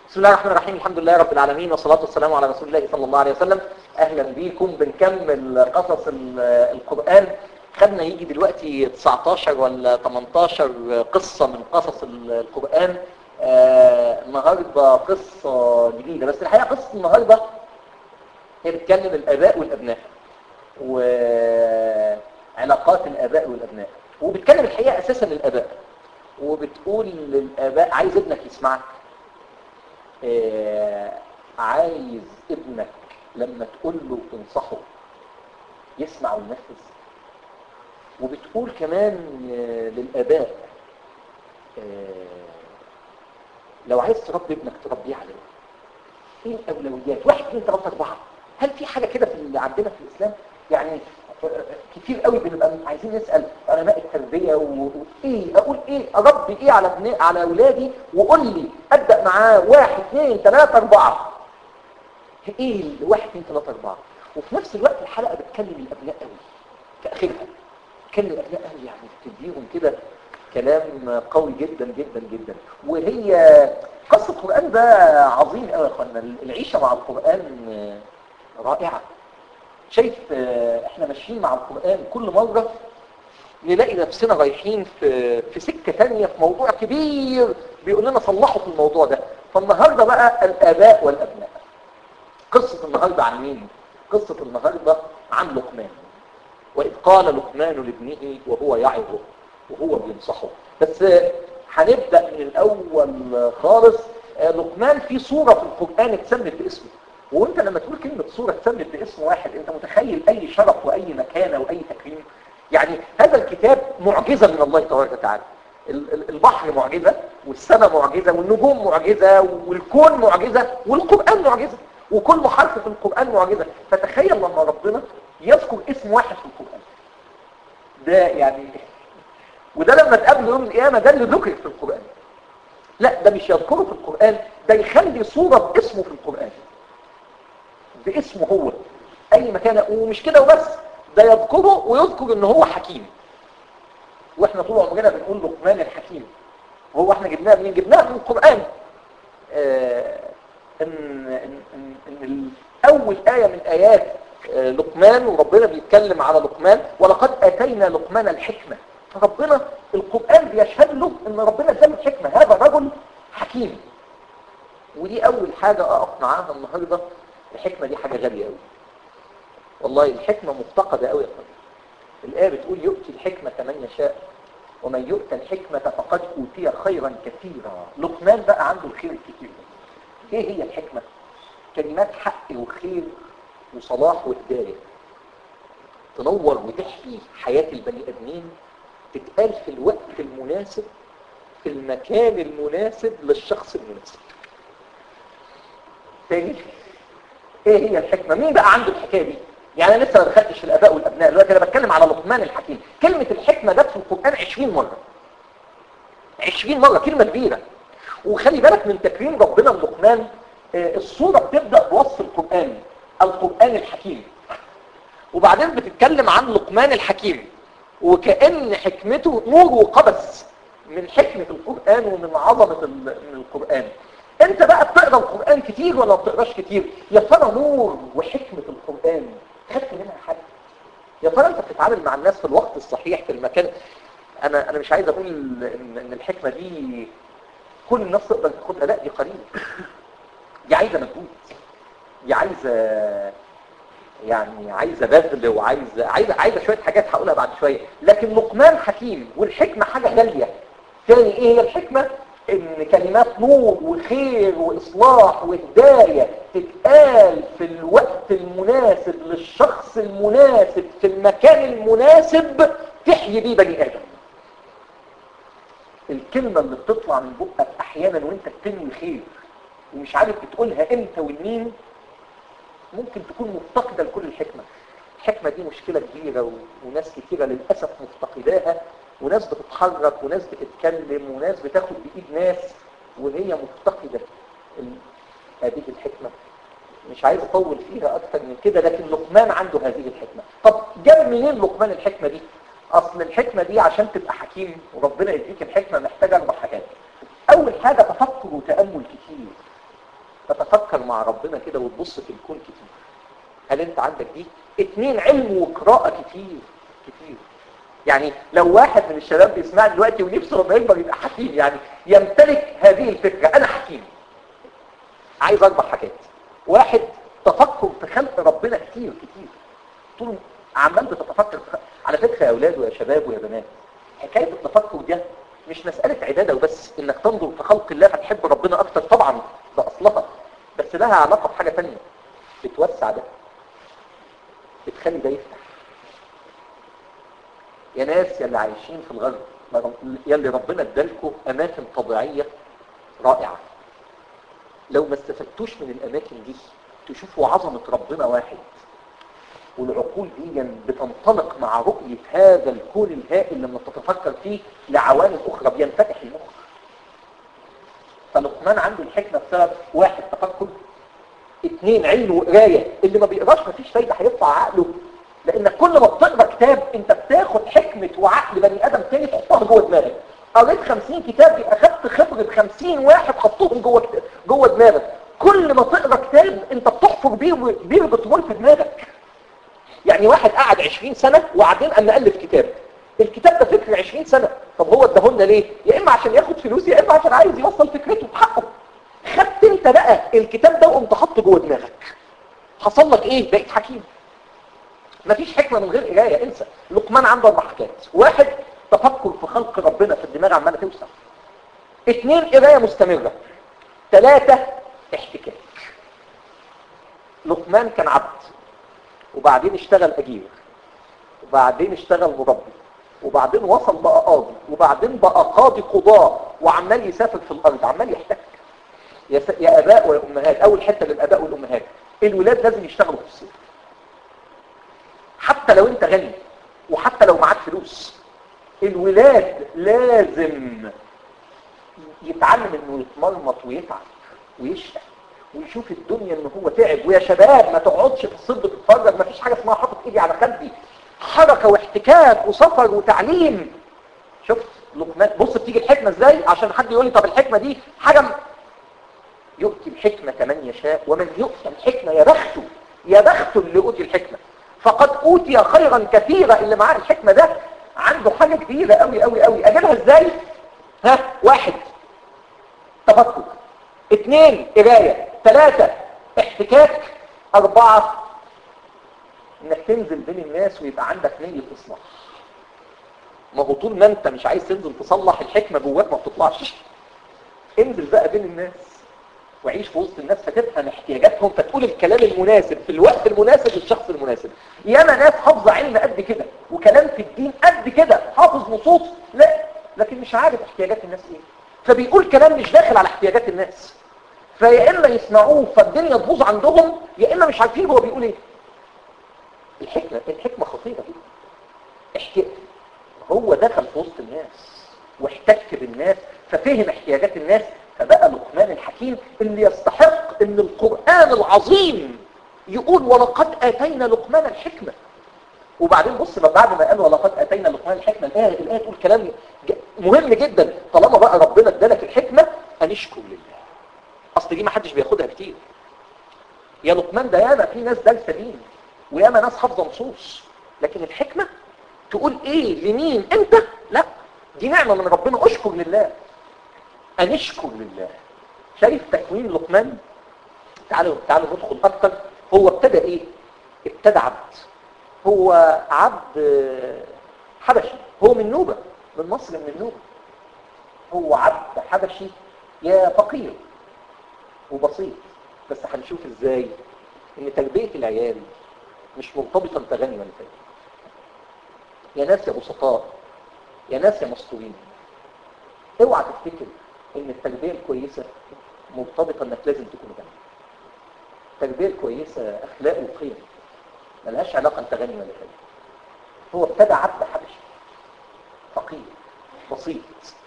بسم الله الرحمن الرحيم الحمد لله رب العالمين والصلاة والسلام على رسول الله صلى الله عليه وسلم أهلا بيكم بنكمل قصص ال- القرآن خدنا يجي دلوقتي 19 ولا 18 قصة من قصص ال- القرآن آه، النهاردة قصة جديدة بس الحقيقة قصة النهاردة هي بتكلم الآباء والأبناء وعلاقات الآباء والأبناء وبتكلم الحقيقة أساسا للآباء وبتقول للآباء عايز ابنك يسمعك آه، عايز ابنك لما تقول له تنصحه يسمع وينفذ وبتقول كمان آه، للآباء آه، لو عايز تربي ابنك تربيه على ايه؟ ايه الاولويات؟ واحد اثنين ثلاثة اربعة هل في حاجة كده في اللي عندنا في الاسلام؟ يعني كتير قوي بنبقى عايزين نسأل علماء التربية و- وايه اقول ايه اربي ايه على ابن على اولادي وقول لي ابدا معاه واحد اثنين ثلاثة اربعة ايه ال- واحد اثنين ثلاثة اربعة وفي نفس الوقت الحلقة بتكلم الابناء قوي في اخرها بتكلم الابناء قوي يعني بتديهم كده كلام قوي جدا جدا جدا وهي قصة القرآن ده عظيم قوي يا اخوانا العيشة مع القرآن رائعة شايف آه، احنا ماشيين مع القرآن كل مرة نلاقي نفسنا رايحين في في سكة تانية في موضوع كبير بيقول لنا صلحوا في الموضوع ده فالنهاردة بقى الآباء والأبناء قصة النهاردة عن مين؟ قصة النهاردة عن لقمان وإذ قال لقمان لابنه وهو يعظه وهو بينصحه بس آه، هنبدأ من الأول خالص آه، لقمان في صورة في القرآن اتسمت باسمه وانت لما تقول كلمة صورة اتسمت باسم واحد انت متخيل اي شرف واي مكانة واي تكريم يعني هذا الكتاب معجزة من الله تبارك وتعالى ال- ال- البحر معجزة والسماء معجزة والنجوم معجزة والكون معجزة والقرآن معجزة وكل حرف في القرآن معجزة فتخيل لما ربنا يذكر اسم واحد في القرآن ده يعني وده لما تقابله يوم القيامة ده اللي ذكر في القرآن لا ده مش يذكره في القرآن ده يخلي صورة باسمه في القرآن باسمه هو اي مكان ومش كده وبس ده يذكره ويذكر ان هو حكيم واحنا طول عمرنا بنقول لقمان الحكيم وهو احنا جبناه منين جبناه من القرآن آه ان, إن, إن, إن اول آية من آيات آه لقمان وربنا بيتكلم على لقمان ولقد آتينا لقمان الحكمة فربنا القرآن بيشهد له ان ربنا اداله الحكمة هذا رجل حكيم ودي اول حاجة اقف معاها النهاردة الحكمة دي حاجة غالية قوي والله الحكمة مفتقدة قوي يا اخوان الآية بتقول يؤتي الحكمة من يشاء ومن يؤتى الحكمة فقد أوتي خيرا كثيرا لقمان بقى عنده الخير الكثير ده. ايه هي الحكمة كلمات حق وخير وصلاح وهداية تنور وتحيي حياة البني آدمين تتقال في الوقت المناسب في المكان المناسب للشخص المناسب تاني ايه هي الحكمة مين بقى عنده الحكاية دي يعني انا لسه ما دخلتش في الاباء والابناء دلوقتي انا بتكلم على لقمان الحكيم كلمة الحكمة جت في القرآن 20 مرة 20 مرة كلمة كبيرة وخلي بالك من تكريم ربنا للقمان آه، الصورة بتبدأ بوصف القرآن القرآن الحكيم وبعدين بتتكلم عن لقمان الحكيم وكأن حكمته نور وقبس من حكمة القرآن ومن عظمة ال- من القرآن انت بقى بتقرا القرآن كتير ولا ما بتقراش كتير يا ترى نور وحكمة القرآن خدت منها حاجة يا ترى انت بتتعامل مع الناس في الوقت الصحيح في المكان انا انا مش عايز اقول ان ان الحكمة دي كل الناس تقدر تاخدها لا دي قليلة دي عايزة مجهود دي عايزة يعني عايزة بذل وعايزة عايزة عايزة شوية حاجات هقولها بعد شوية لكن لقمان حكيم والحكمة حاجة غالية تاني ايه هي الحكمة ان كلمات نور وخير واصلاح وهداية تتقال في الوقت المناسب للشخص المناسب في المكان المناسب تحيي بيه بني ادم الكلمة اللي بتطلع من بقك احيانا وانت بتنوي خير ومش عارف بتقولها امتى والمين ممكن تكون مفتقدة لكل الحكمة الحكمة دي مشكلة كبيرة و... وناس كتيرة للأسف مفتقداها وناس بتتحرك وناس بتتكلم وناس بتاخد بإيد ناس وهي مفتقدة ال... هذه الحكمة مش عايز أطول فيها أكثر من كده لكن لقمان عنده هذه الحكمة طب جاب منين لقمان الحكمة دي أصل الحكمة دي عشان تبقى حكيم وربنا يديك الحكمة محتاجة أربع حاجات أول حاجة تفكر وتأمل كتير تتفكر مع ربنا كده وتبص في الكون كتير هل انت عندك دي اتنين علم وقراءة كتير كتير يعني لو واحد من الشباب بيسمعني دلوقتي ونفسه لما يكبر يبقى حكيم يعني يمتلك هذه الفكرة انا حكيم عايز اربع حاجات واحد تفكر في خلق ربنا كتير كتير طول عمال بتتفكر في خلق. على فكرة يا اولاد ويا شباب ويا بنات حكاية التفكر ده مش مسألة عبادة وبس انك تنظر في خلق الله فتحب ربنا اكتر طبعا ده اصلها بس لها علاقة بحاجة تانية بتوسع ده بتخلي ده يفتح يا ناس يا اللي عايشين في الغرب يا اللي ربنا ادالكم اماكن طبيعية رائعة لو ما استفدتوش من الاماكن دي تشوفوا عظمة ربنا واحد والعقول دي بتنطلق مع رؤية هذا الكون الهائل لما تتفكر فيه لعوامل اخرى بينفتح المخ فلقمان عنده الحكمة بسبب واحد تفكر اثنين علم وقراية اللي ما بيقراش مفيش فايدة هيرفع عقله لانك كل ما بتقرا كتاب انت بتاخد حكمة وعقل بني ادم تاني تحطها جوه دماغك قريت 50 كتاب يبقى اخدت خبرة 50 واحد حطوهم جوه جوه دماغك كل ما تقرا كتاب انت بتحفر بيه بيه بترول في دماغك يعني واحد قعد 20 سنة وبعدين قام مؤلف كتاب الكتاب ده فكر 20 سنة طب هو اداهولنا ليه يا اما عشان ياخد فلوس يا اما عشان عايز يوصل فكرته بحقه خدت انت بقى الكتاب ده وقمت حاطه جوه دماغك حصل لك ايه بقيت حكيم مفيش حكمة من غير قرايه انسى لقمان عنده اربع حاجات واحد تفكر في خلق ربنا في الدماغ عماله توسع اثنين قرايه مستمرة ثلاثة احتكاك لقمان كان عبد وبعدين اشتغل اجير وبعدين اشتغل مربي وبعدين وصل بقى قاضي وبعدين بقى قاضي قضاء وعمال يسافر في الارض عمال يحتك يا, س... يا اباء ويا امهات اول حته للاباء والامهات الولاد لازم يشتغلوا في الصيف حتى لو انت غني وحتى لو معاك فلوس الولاد لازم يتعلم انه يتمرمط ويتعب ويشتغل ويشوف الدنيا ان هو تعب ويا شباب ما تقعدش في الصد تتفرج ما فيش حاجه اسمها حاطط ايدي على خدي حركه واحتكاك وسفر وتعليم شفت لقمان بص بتيجي الحكمه ازاي عشان حد يقول لي طب الحكمه دي حاجه يؤتي الحكمه من يشاء ومن يؤتى الحكمه يا بخته يا بخته اللي اوتي الحكمه فقد اوتي خيرا كثيرا اللي معاه الحكمه ده عنده حاجه كبيره قوي قوي قوي اجيبها ازاي ها واحد تفكر اثنين قرايه ثلاثة احتكاك أربعة انك تنزل بين الناس ويبقى عندك نية إصلاح ما هو طول ما انت مش عايز تنزل تصلح الحكمة جواك ما بتطلعش انزل بقى بين الناس وعيش في وسط الناس فتفهم احتياجاتهم فتقول الكلام المناسب في الوقت المناسب للشخص المناسب ياما ناس حافظة علم قد كده وكلام في الدين قد كده حافظ نصوص لا لكن مش عارف احتياجات الناس ايه فبيقول كلام مش داخل على احتياجات الناس فيا اما يسمعوه فالدنيا تبوظ عندهم يا اما مش عارفين هو بيقول ايه الحكمة الحكمة خطيرة جدا احتياج هو دخل في وسط الناس واحتك بالناس ففهم احتياجات الناس فبقى لقمان الحكيم اللي يستحق ان القرآن العظيم يقول ولقد اتينا لقمان الحكمة وبعدين بص ما بعد ما قال ولقد اتينا لقمان الحكمة الآية, الآية تقول كلام مهم جدا طالما بقى ربنا ادالك الحكمة ان اشكر لله اصل دي ما حدش بياخدها كتير يا لقمان ده ياما في ناس دارسه دين وياما ناس حافظه نصوص لكن الحكمه تقول ايه لمين انت لا دي نعمه من ربنا اشكر لله ان اشكر لله شايف تكوين لقمان تعالوا تعالوا ندخل اكتر هو ابتدى ايه ابتدى عبد هو عبد حبشي هو من نوبه من مصر من النوبه هو عبد حبشي يا فقير وبسيط بس هنشوف ازاي ان تربية العيال مش مرتبطة انت غني ولا فقير يا ناس يا بسطاء يا ناس يا مستورين اوعى تفتكر ان التربية الكويسة مرتبطة انك لازم تكون غني التربية الكويسة اخلاق وقيم ملهاش علاقة انت غني ولا فقير هو ابتدى عبد حبشي فقير بسيط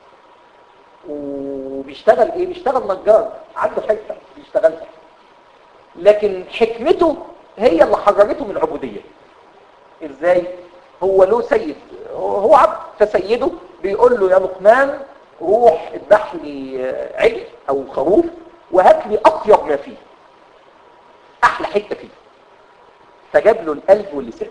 وبيشتغل ايه بيشتغل نجار عنده حته بيشتغلها لكن حكمته هي اللي حررته من العبوديه ازاي هو له سيد هو عبد فسيده بيقول له يا لقمان روح اذبح لي عجل او خروف وهات لي اطيب ما فيه احلى حته فيه فجاب له القلب واللسان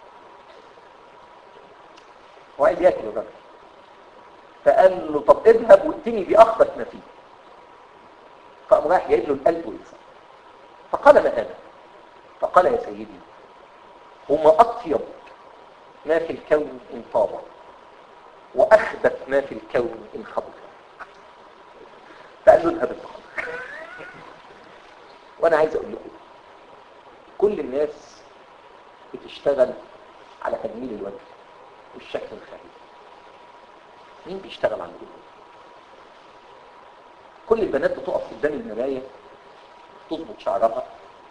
هو عايز ياكل الراجل فقال له طب اذهب واتني باخبث ما فيه فقام رايح جايب له القلب واللسان فقال ما هذا فقال يا سيدي هما اطيب ما في الكون ان طاب واخبث ما في الكون ان خبث فقال له اذهب الطعام وانا عايز اقول لكم كل الناس بتشتغل على تجميل الوجه والشكل الخارجي مين بيشتغل على الوجه كل البنات بتقف قدام المرايه تظبط شعرها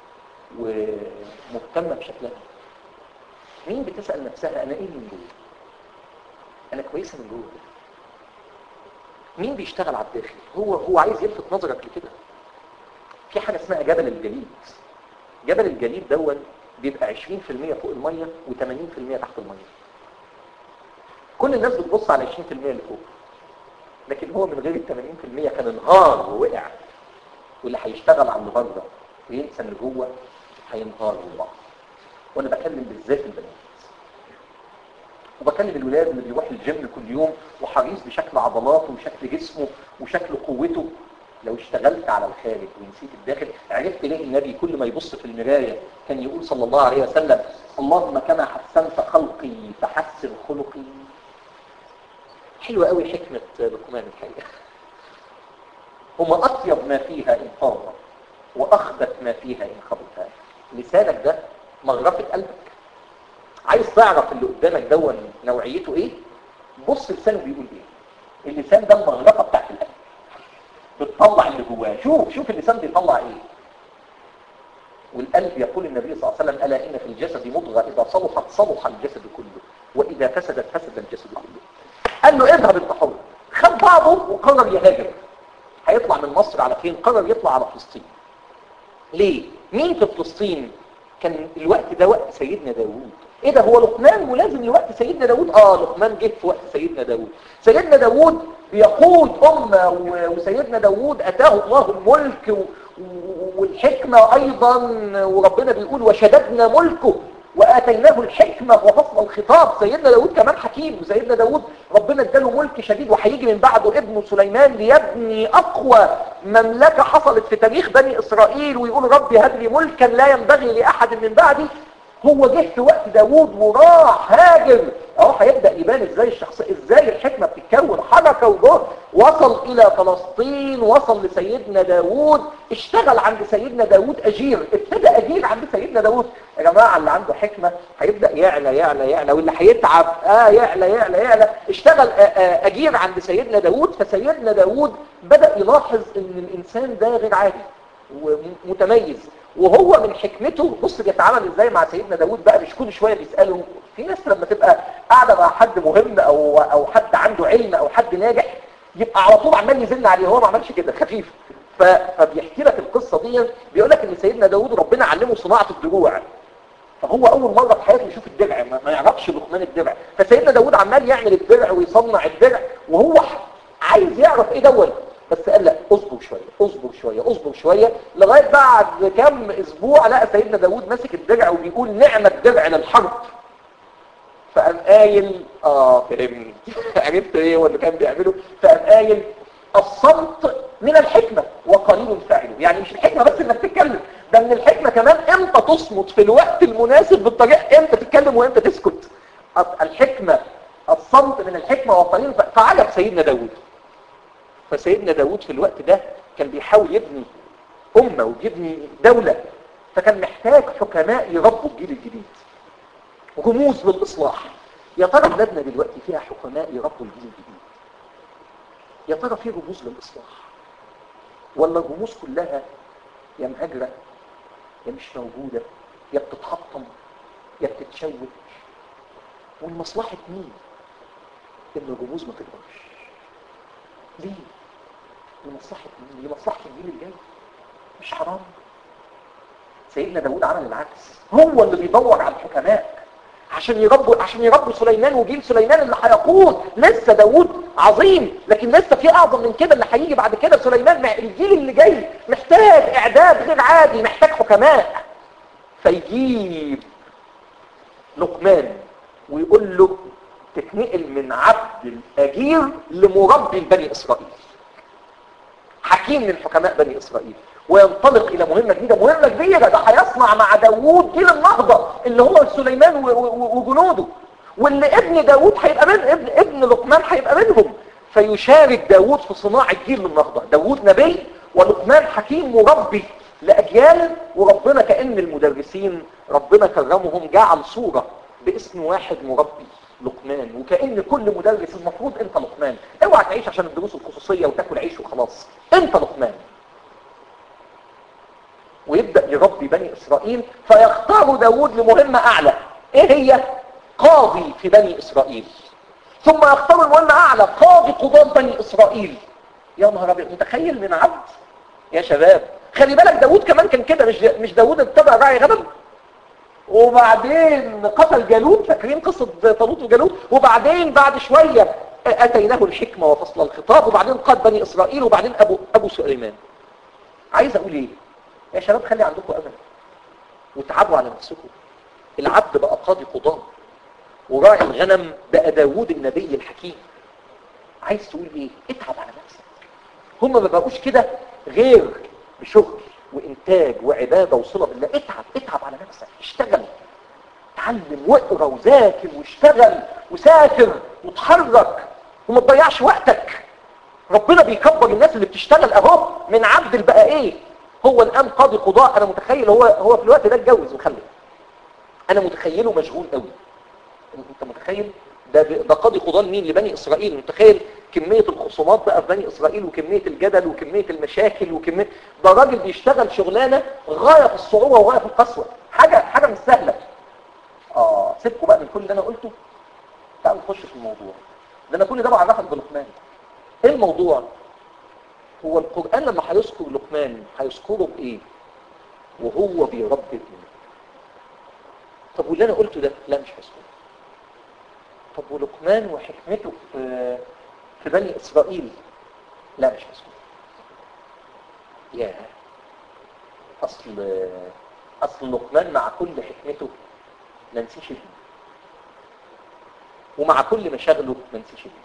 ومهتمه بشكلها مين بتسال نفسها انا ايه من جوه انا كويسه من جوه مين بيشتغل على الداخل هو هو عايز يلفت نظرك لكده في حاجه اسمها جبل الجليد جبل الجليد دون بيبقى 20% فوق الميه و80% تحت الميه كل الناس بتبص على 20% اللي فوق لكن هو من غير ال 80% كان انهار ووقع واللي هيشتغل على اللي بره وينسى اللي جوه هينهار ويقع وانا بكلم بالذات البنات وبكلم الولاد اللي بيروح الجيم كل يوم وحريص بشكل عضلاته وشكل جسمه وشكل قوته لو اشتغلت على الخارج ونسيت الداخل عرفت ليه النبي كل ما يبص في المراية كان يقول صلى الله عليه وسلم اللهم كما حسنت خلقي فحسن خلقي حلوة قوي حكمة لقمان الحقيقة هما أطيب ما فيها إن طاب وأخبث ما فيها إن خبثها لسانك ده مغرفة قلبك عايز تعرف اللي قدامك دون نوعيته ايه بص لسانه بيقول ايه اللسان ده المغرفة بتاعت القلب بتطلع اللي جواه شوف شوف اللسان بيطلع ايه والقلب يقول النبي صلى الله عليه وسلم ألا إن في الجسد مضغة إذا صلحت صلح الجسد كله وإذا فسدت فسد الجسد كله قال له اذهب انت حر خد بعضه وقرر يهاجر هيطلع من مصر على فين قرر يطلع على فلسطين ليه مين في فلسطين كان الوقت ده وقت سيدنا داوود ايه ده هو لقمان ولازم لوقت سيدنا داوود اه لقمان جه في وقت سيدنا داوود سيدنا داوود بيقود امه وسيدنا داوود اتاه الله الملك والحكمه ايضا وربنا بيقول وشددنا ملكه واتيناه الحكمه وفصل الخطاب سيدنا داوود كمان حكيم وسيدنا داوود ربنا اداله ملك شديد وهيجي من بعده ابنه سليمان ليبني اقوى مملكه حصلت في تاريخ بني اسرائيل ويقول ربي هب لي ملكا لا ينبغي لاحد من بعدي هو جه في وقت داوود وراح هاجر اهو هيبدا يبان ازاي الشخص ازاي الحكمه بتتكون حركه وجهد وصل الى فلسطين وصل لسيدنا داوود اشتغل عند سيدنا داوود اجير ابتدى اجير عند سيدنا داوود يا جماعه اللي عنده حكمه هيبدا يعلى يعلى يعلى واللي هيتعب اه يعلى يعلى يعلى اشتغل آه آه اجير عند سيدنا داوود فسيدنا داوود بدا يلاحظ ان الانسان ده غير عادي ومتميز وهو من حكمته بص بيتعامل ازاي مع سيدنا داود بقى مش كل شويه بيساله في ناس لما تبقى قاعده مع حد مهم او او حد عنده علم او حد ناجح يبقى على طول عمال يزن عليه هو ما عملش كده خفيف فبيحكي لك القصه دي بيقول لك ان سيدنا داود ربنا علمه صناعه الدروع فهو اول مره في حياته يشوف الدرع ما يعرفش لقمان الدرع فسيدنا داود عمال يعمل الدرع ويصنع الدرع وهو عايز يعرف ايه دوت بس قال لا اصبر شوية اصبر شوية اصبر شوية لغاية بعد كم اسبوع لقى سيدنا داود ماسك الدرع وبيقول نعمة درع للحرب فقام قايل اه فهمت عرفت ايه هو اللي كان بيعمله فقام قايل الصمت من الحكمة وقليل فاعله يعني مش الحكمة بس انك تتكلم ده من الحكمة كمان امتى تصمت في الوقت المناسب بالطريقة امتى تتكلم وامتى تسكت الحكمة الصمت من الحكمة وقليل فعجب سيدنا داود فسيدنا داود في الوقت ده كان بيحاول يبني أمة ويبني دولة فكان محتاج حكماء يربوا الجيل الجديد رموز للإصلاح يا ترى بلادنا دلوقتي فيها حكماء يربوا الجيل الجديد يا ترى في رموز للإصلاح ولا الرموز كلها يا مهاجرة يا مش موجودة يا بتتحطم يا بتتشوك والمصلحة مين ان الرموز ما تكبرش ليه لمصلحة مين لمصلحة الجيل الجاي مش حرام سيدنا داود عمل العكس هو اللي بيدور على الحكماء عشان يربوا عشان يربوا سليمان وجيل سليمان اللي هيقود لسه داوود عظيم لكن لسه في اعظم من كده اللي هيجي بعد كده سليمان مع الجيل اللي جاي محتاج اعداد غير عادي محتاج حكماء فيجيب لقمان ويقول له تتنقل من عبد الاجير لمربي بني اسرائيل حكيم من حكماء بني اسرائيل وينطلق الى مهمة جديدة مهمة كبيرة ده هيصنع مع داوود جيل النهضة اللي هو سليمان وجنوده واللي ابن داوود هيبقى من ابن, ابن لقمان هيبقى منهم فيشارك داوود في صناعة جيل النهضة داوود نبي ولقمان حكيم مربي لأجيال وربنا كأن المدرسين ربنا كرمهم جعل صورة باسم واحد مربي لقمان وكأن كل مدرس المفروض انت لقمان اوعى تعيش عشان الدروس الخصوصية وتاكل عيش وخلاص انت لقمان ويبدأ يربي بني إسرائيل فيختار داود لمهمة أعلى إيه هي؟ قاضي في بني إسرائيل ثم يختار المهمة أعلى قاضي قضاة بني إسرائيل يا نهار أبيض متخيل من عبد يا شباب خلي بالك داود كمان كان كده مش مش داود اتبع راعي غنم وبعدين قتل جالوت فاكرين قصة طالوت وجالوت وبعدين بعد شوية أتيناه الحكمة وفصل الخطاب وبعدين قاد بني إسرائيل وبعدين أبو, أبو سليمان عايز أقول إيه يا شباب خلي عندكم أمل وتعبوا على نفسكم العبد بقى قاضي قضاء وراعي الغنم بقى داوود النبي الحكيم عايز تقول ايه اتعب على نفسك هم ما بقوش كده غير بشغل وانتاج وعبادة وصلة بالله اتعب اتعب على نفسك اشتغل اتعلم واقرا وذاكر واشتغل وسافر وتحرك وما تضيعش وقتك ربنا بيكبر الناس اللي بتشتغل اهو من عبد البقى ايه هو الان قاضي قضاء انا متخيل هو هو في الوقت ده اتجوز وخلف انا متخيله مشغول قوي انت متخيل ده ده قاضي قضاء مين لبني اسرائيل متخيل كمية الخصومات بقى في بني اسرائيل وكمية الجدل وكمية المشاكل وكمية ده راجل بيشتغل شغلانة غاية في الصعوبة وغاية في القسوة حاجة حاجة مش سهلة اه سيبكم بقى من كل اللي انا قلته تعالوا نخش في الموضوع ده انا كل ده بعرفك بلقمان ايه الموضوع هو القرآن لما هيذكر لقمان هيذكره بايه وهو بيربي ابنه طب واللي انا قلته ده لا مش هيذكره طب ولقمان وحكمته في في بني اسرائيل لا مش هيذكره يا اصل اصل لقمان مع كل حكمته ما نسيش ابنه ومع كل مشاغله ما نسيش ابنه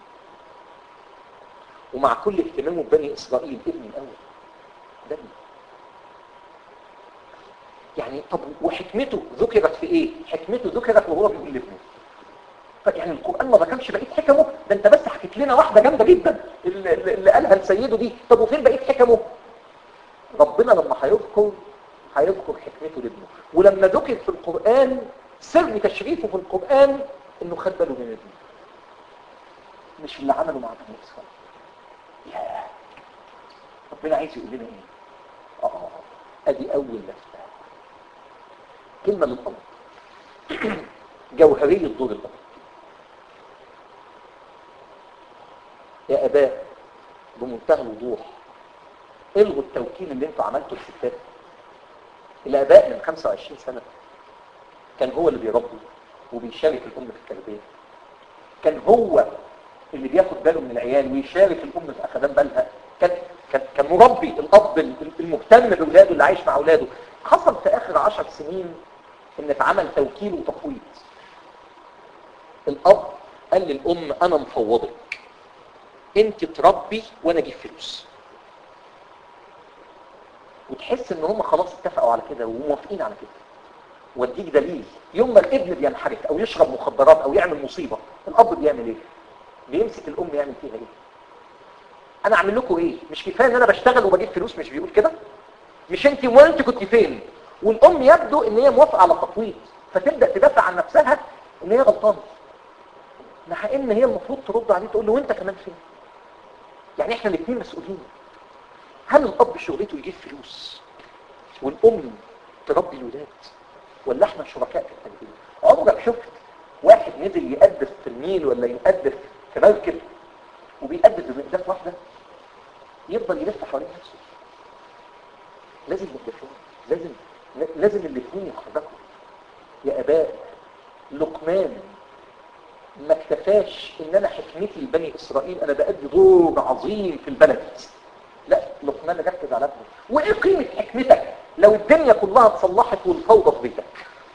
ومع كل اهتمامه ببني اسرائيل ابني الاول ده ابني يعني طب وحكمته ذكرت في ايه حكمته ذكرت وهو بيقول لابنه يعني القرآن ما ذكرش بقية حكمه ده انت بس حكيت لنا واحدة جامدة جدا اللي, اللي قالها لسيده دي طب وفين بقية حكمه ربنا لما هيذكر هيذكر حكمته لابنه ولما ذكر في القرآن سر تشريفه في القرآن انه خد باله من ابنه مش اللي عمله مع بني اسرائيل ياه ربنا عايز يقول لنا ايه اه ادي اول لفته كلمه للاب جوهريه دور الاب يا اباء بمنتهى الوضوح الغوا التوكيل اللي انتوا عملتوا الستات الاباء من 25 سنه كان هو اللي بيربي وبيشارك الام في التربيه كان هو اللي بياخد باله من العيال ويشارك الام في اخدان بالها كان كان كان مربي الاب المهتم باولاده اللي عايش مع اولاده حصل في اخر عشر سنين ان اتعمل توكيل وتفويض الاب قال للام انا مفوضك انت تربي وانا اجيب فلوس وتحس ان هم خلاص اتفقوا على كده وموافقين على كده واديك دليل يوم ما الابن بينحرف او يشرب مخدرات او يعمل مصيبة الاب بيعمل ايه بيمسك الام يعمل فيها ايه انا اعمل لكم ايه مش كفايه ان انا بشتغل وبجيب فلوس مش بيقول كده مش انت وانت كنت فين والام يبدو ان هي موافقه على التفويض فتبدا تدافع عن نفسها ان هي غلطانه مع ان هي المفروض ترد عليه تقول له وانت كمان فين يعني احنا الاثنين مسؤولين هل الاب شغلته يجيب فلوس والام تربي الولاد ولا احنا شركاء في التربيه عمرك شفت واحد نزل يقدف في النيل ولا يقدف في مركب وبيقدف بمقداف واحده يفضل يلف حوالين نفسه لازم مقدفين لازم لازم الاثنين يتحركوا يا اباء لقمان ما اكتفاش ان انا حكمتي لبني اسرائيل انا بأدي دور عظيم في البلد لا لقمان ركز على ابنه وايه قيمة حكمتك لو الدنيا كلها اتصلحت والفوضى في بيتك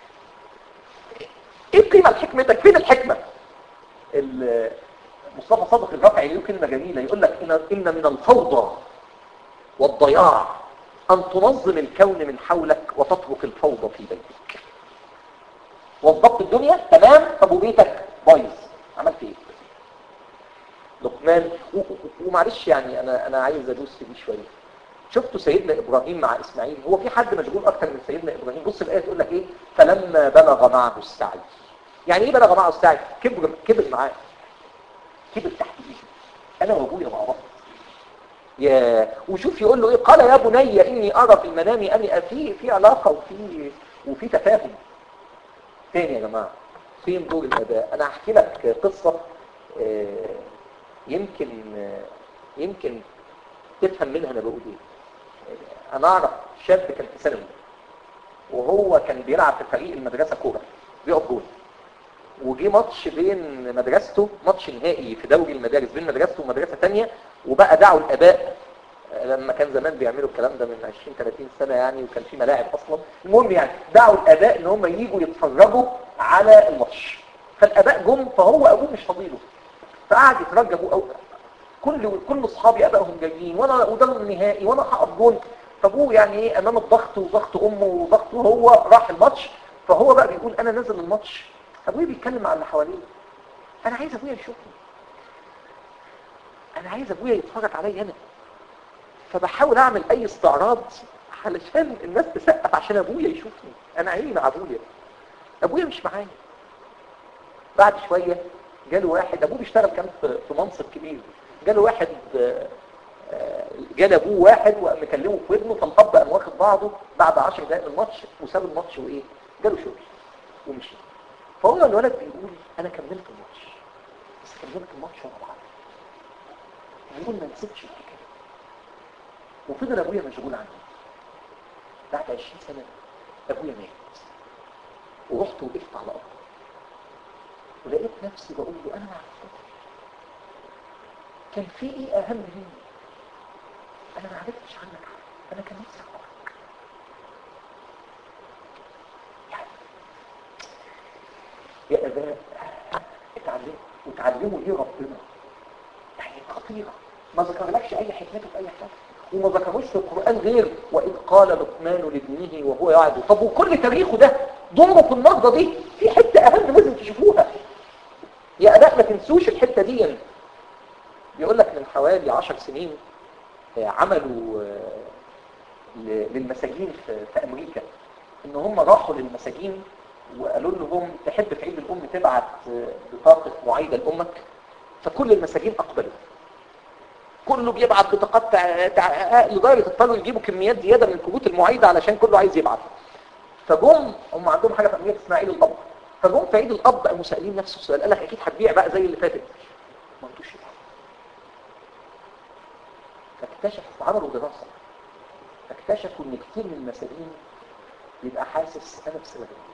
ايه قيمة لحكمتك فين الحكمة ال- مصطفى صادق الرافعي له كلمة جميلة يقول لك إن, إن من الفوضى والضياع أن تنظم الكون من حولك وتترك الفوضى في بيتك وظبط الدنيا تمام طب وبيتك بايظ عملت ايه لقمان و- و- ومعلش يعني انا انا عايز ادوس في دي شويه شفتوا سيدنا ابراهيم مع اسماعيل هو في حد مشغول اكتر من سيدنا ابراهيم بص الايه تقول لك ايه فلما بلغ معه السعي يعني ايه بلغ معه السعي كبر كبر معاه كبر تحت ايده انا وابويا مع بعض يا وشوف يقول له ايه قال يا بني اني ارى في المنام اني في في علاقه وفي وفي تفاهم تاني يا جماعه فين دور الاباء انا هحكي لك قصه آه، يمكن آه، يمكن تفهم منها انا بقول ايه انا اعرف شاب كان في ثانوي وهو كان بيلعب في فريق المدرسه كوره بيقف جول وجي ماتش بين مدرسته ماتش نهائي في دوري المدارس بين مدرسته ومدرسه ثانيه وبقى دعوا الاباء آه، لما كان زمان بيعملوا الكلام ده من 20 30 سنه يعني وكان في ملاعب اصلا المهم يعني دعوا الاباء ان هم ييجوا يتفرجوا على الماتش فالاباء جم فهو ابوه مش فاضيله فقعد يترجى ابوه أو كل كل اصحابي ابائهم جايين وانا وده النهائي وانا هقف جون فابوه يعني ايه امام الضغط وضغط امه وضغط هو راح الماتش فهو بقى بيقول انا نازل الماتش ابويا بيتكلم مع اللي حواليه انا عايز ابويا يشوفني انا عايز ابويا يتفرج عليا انا فبحاول اعمل اي استعراض علشان الناس تسقف عشان ابويا يشوفني انا عيني مع ابويا ابويا مش معايا بعد شوية جاله واحد ابوه بيشتغل كان في في منصب كبير جاله واحد آه، آه، جال ابوه واحد وقام مكلمه في ودنه فالاب قام واخد بعضه بعد 10 دقائق من الماتش وساب الماتش وايه جاله شغل ومشي فهو الولد بيقول انا كملت الماتش بس كملت الماتش وانا بعرف بيقول ما نسيتش الحكايه وفضل ابويا مشغول عني بعد 20 سنه ابويا مات ورحت وقفت على ارضه ولقيت نفسي بقول له انا ما عرفتش كان في ايه اهم مني انا ما عرفتش عنك حاجه انا كان نفسي اعرفك يعني يا اباء اتعلموا وتعلموا ايه ربنا يعني خطيره ما ذكرلكش اي حكمته في اي حاجه وما ذكروش في القران غير واذ قال لقمان لابنه وهو يعد طب وكل تاريخه ده دوره في النهضه دي في حته اهم لازم تشوفوها يا اباء ما تنسوش الحته دي بيقول لك من حوالي عشر سنين آه، عملوا آه، ل- للمساجين في, في امريكا ان هم راحوا للمساجين وقالوا لهم تحب في عيد الام تبعت آه، بطاقه معايده لامك فكل المساجين اقبلوا كله بيبعت بطاقات تع- تع- لدرجه اضطروا يجيبوا كميات زياده من الكروت المعايده علشان كله عايز يبعت فجم هم عندهم حاجه في امريكا اسمها عيد الاب فجم في عيد الاب قاموا سائلين نفس السؤال قال لك اكيد هتبيع بقى زي اللي فاتت ما انتوش يبيعوا. فاكتشفوا عملوا دراسه فاكتشفوا ان كتير من المساجين بيبقى حاسس انا بسبب إيه؟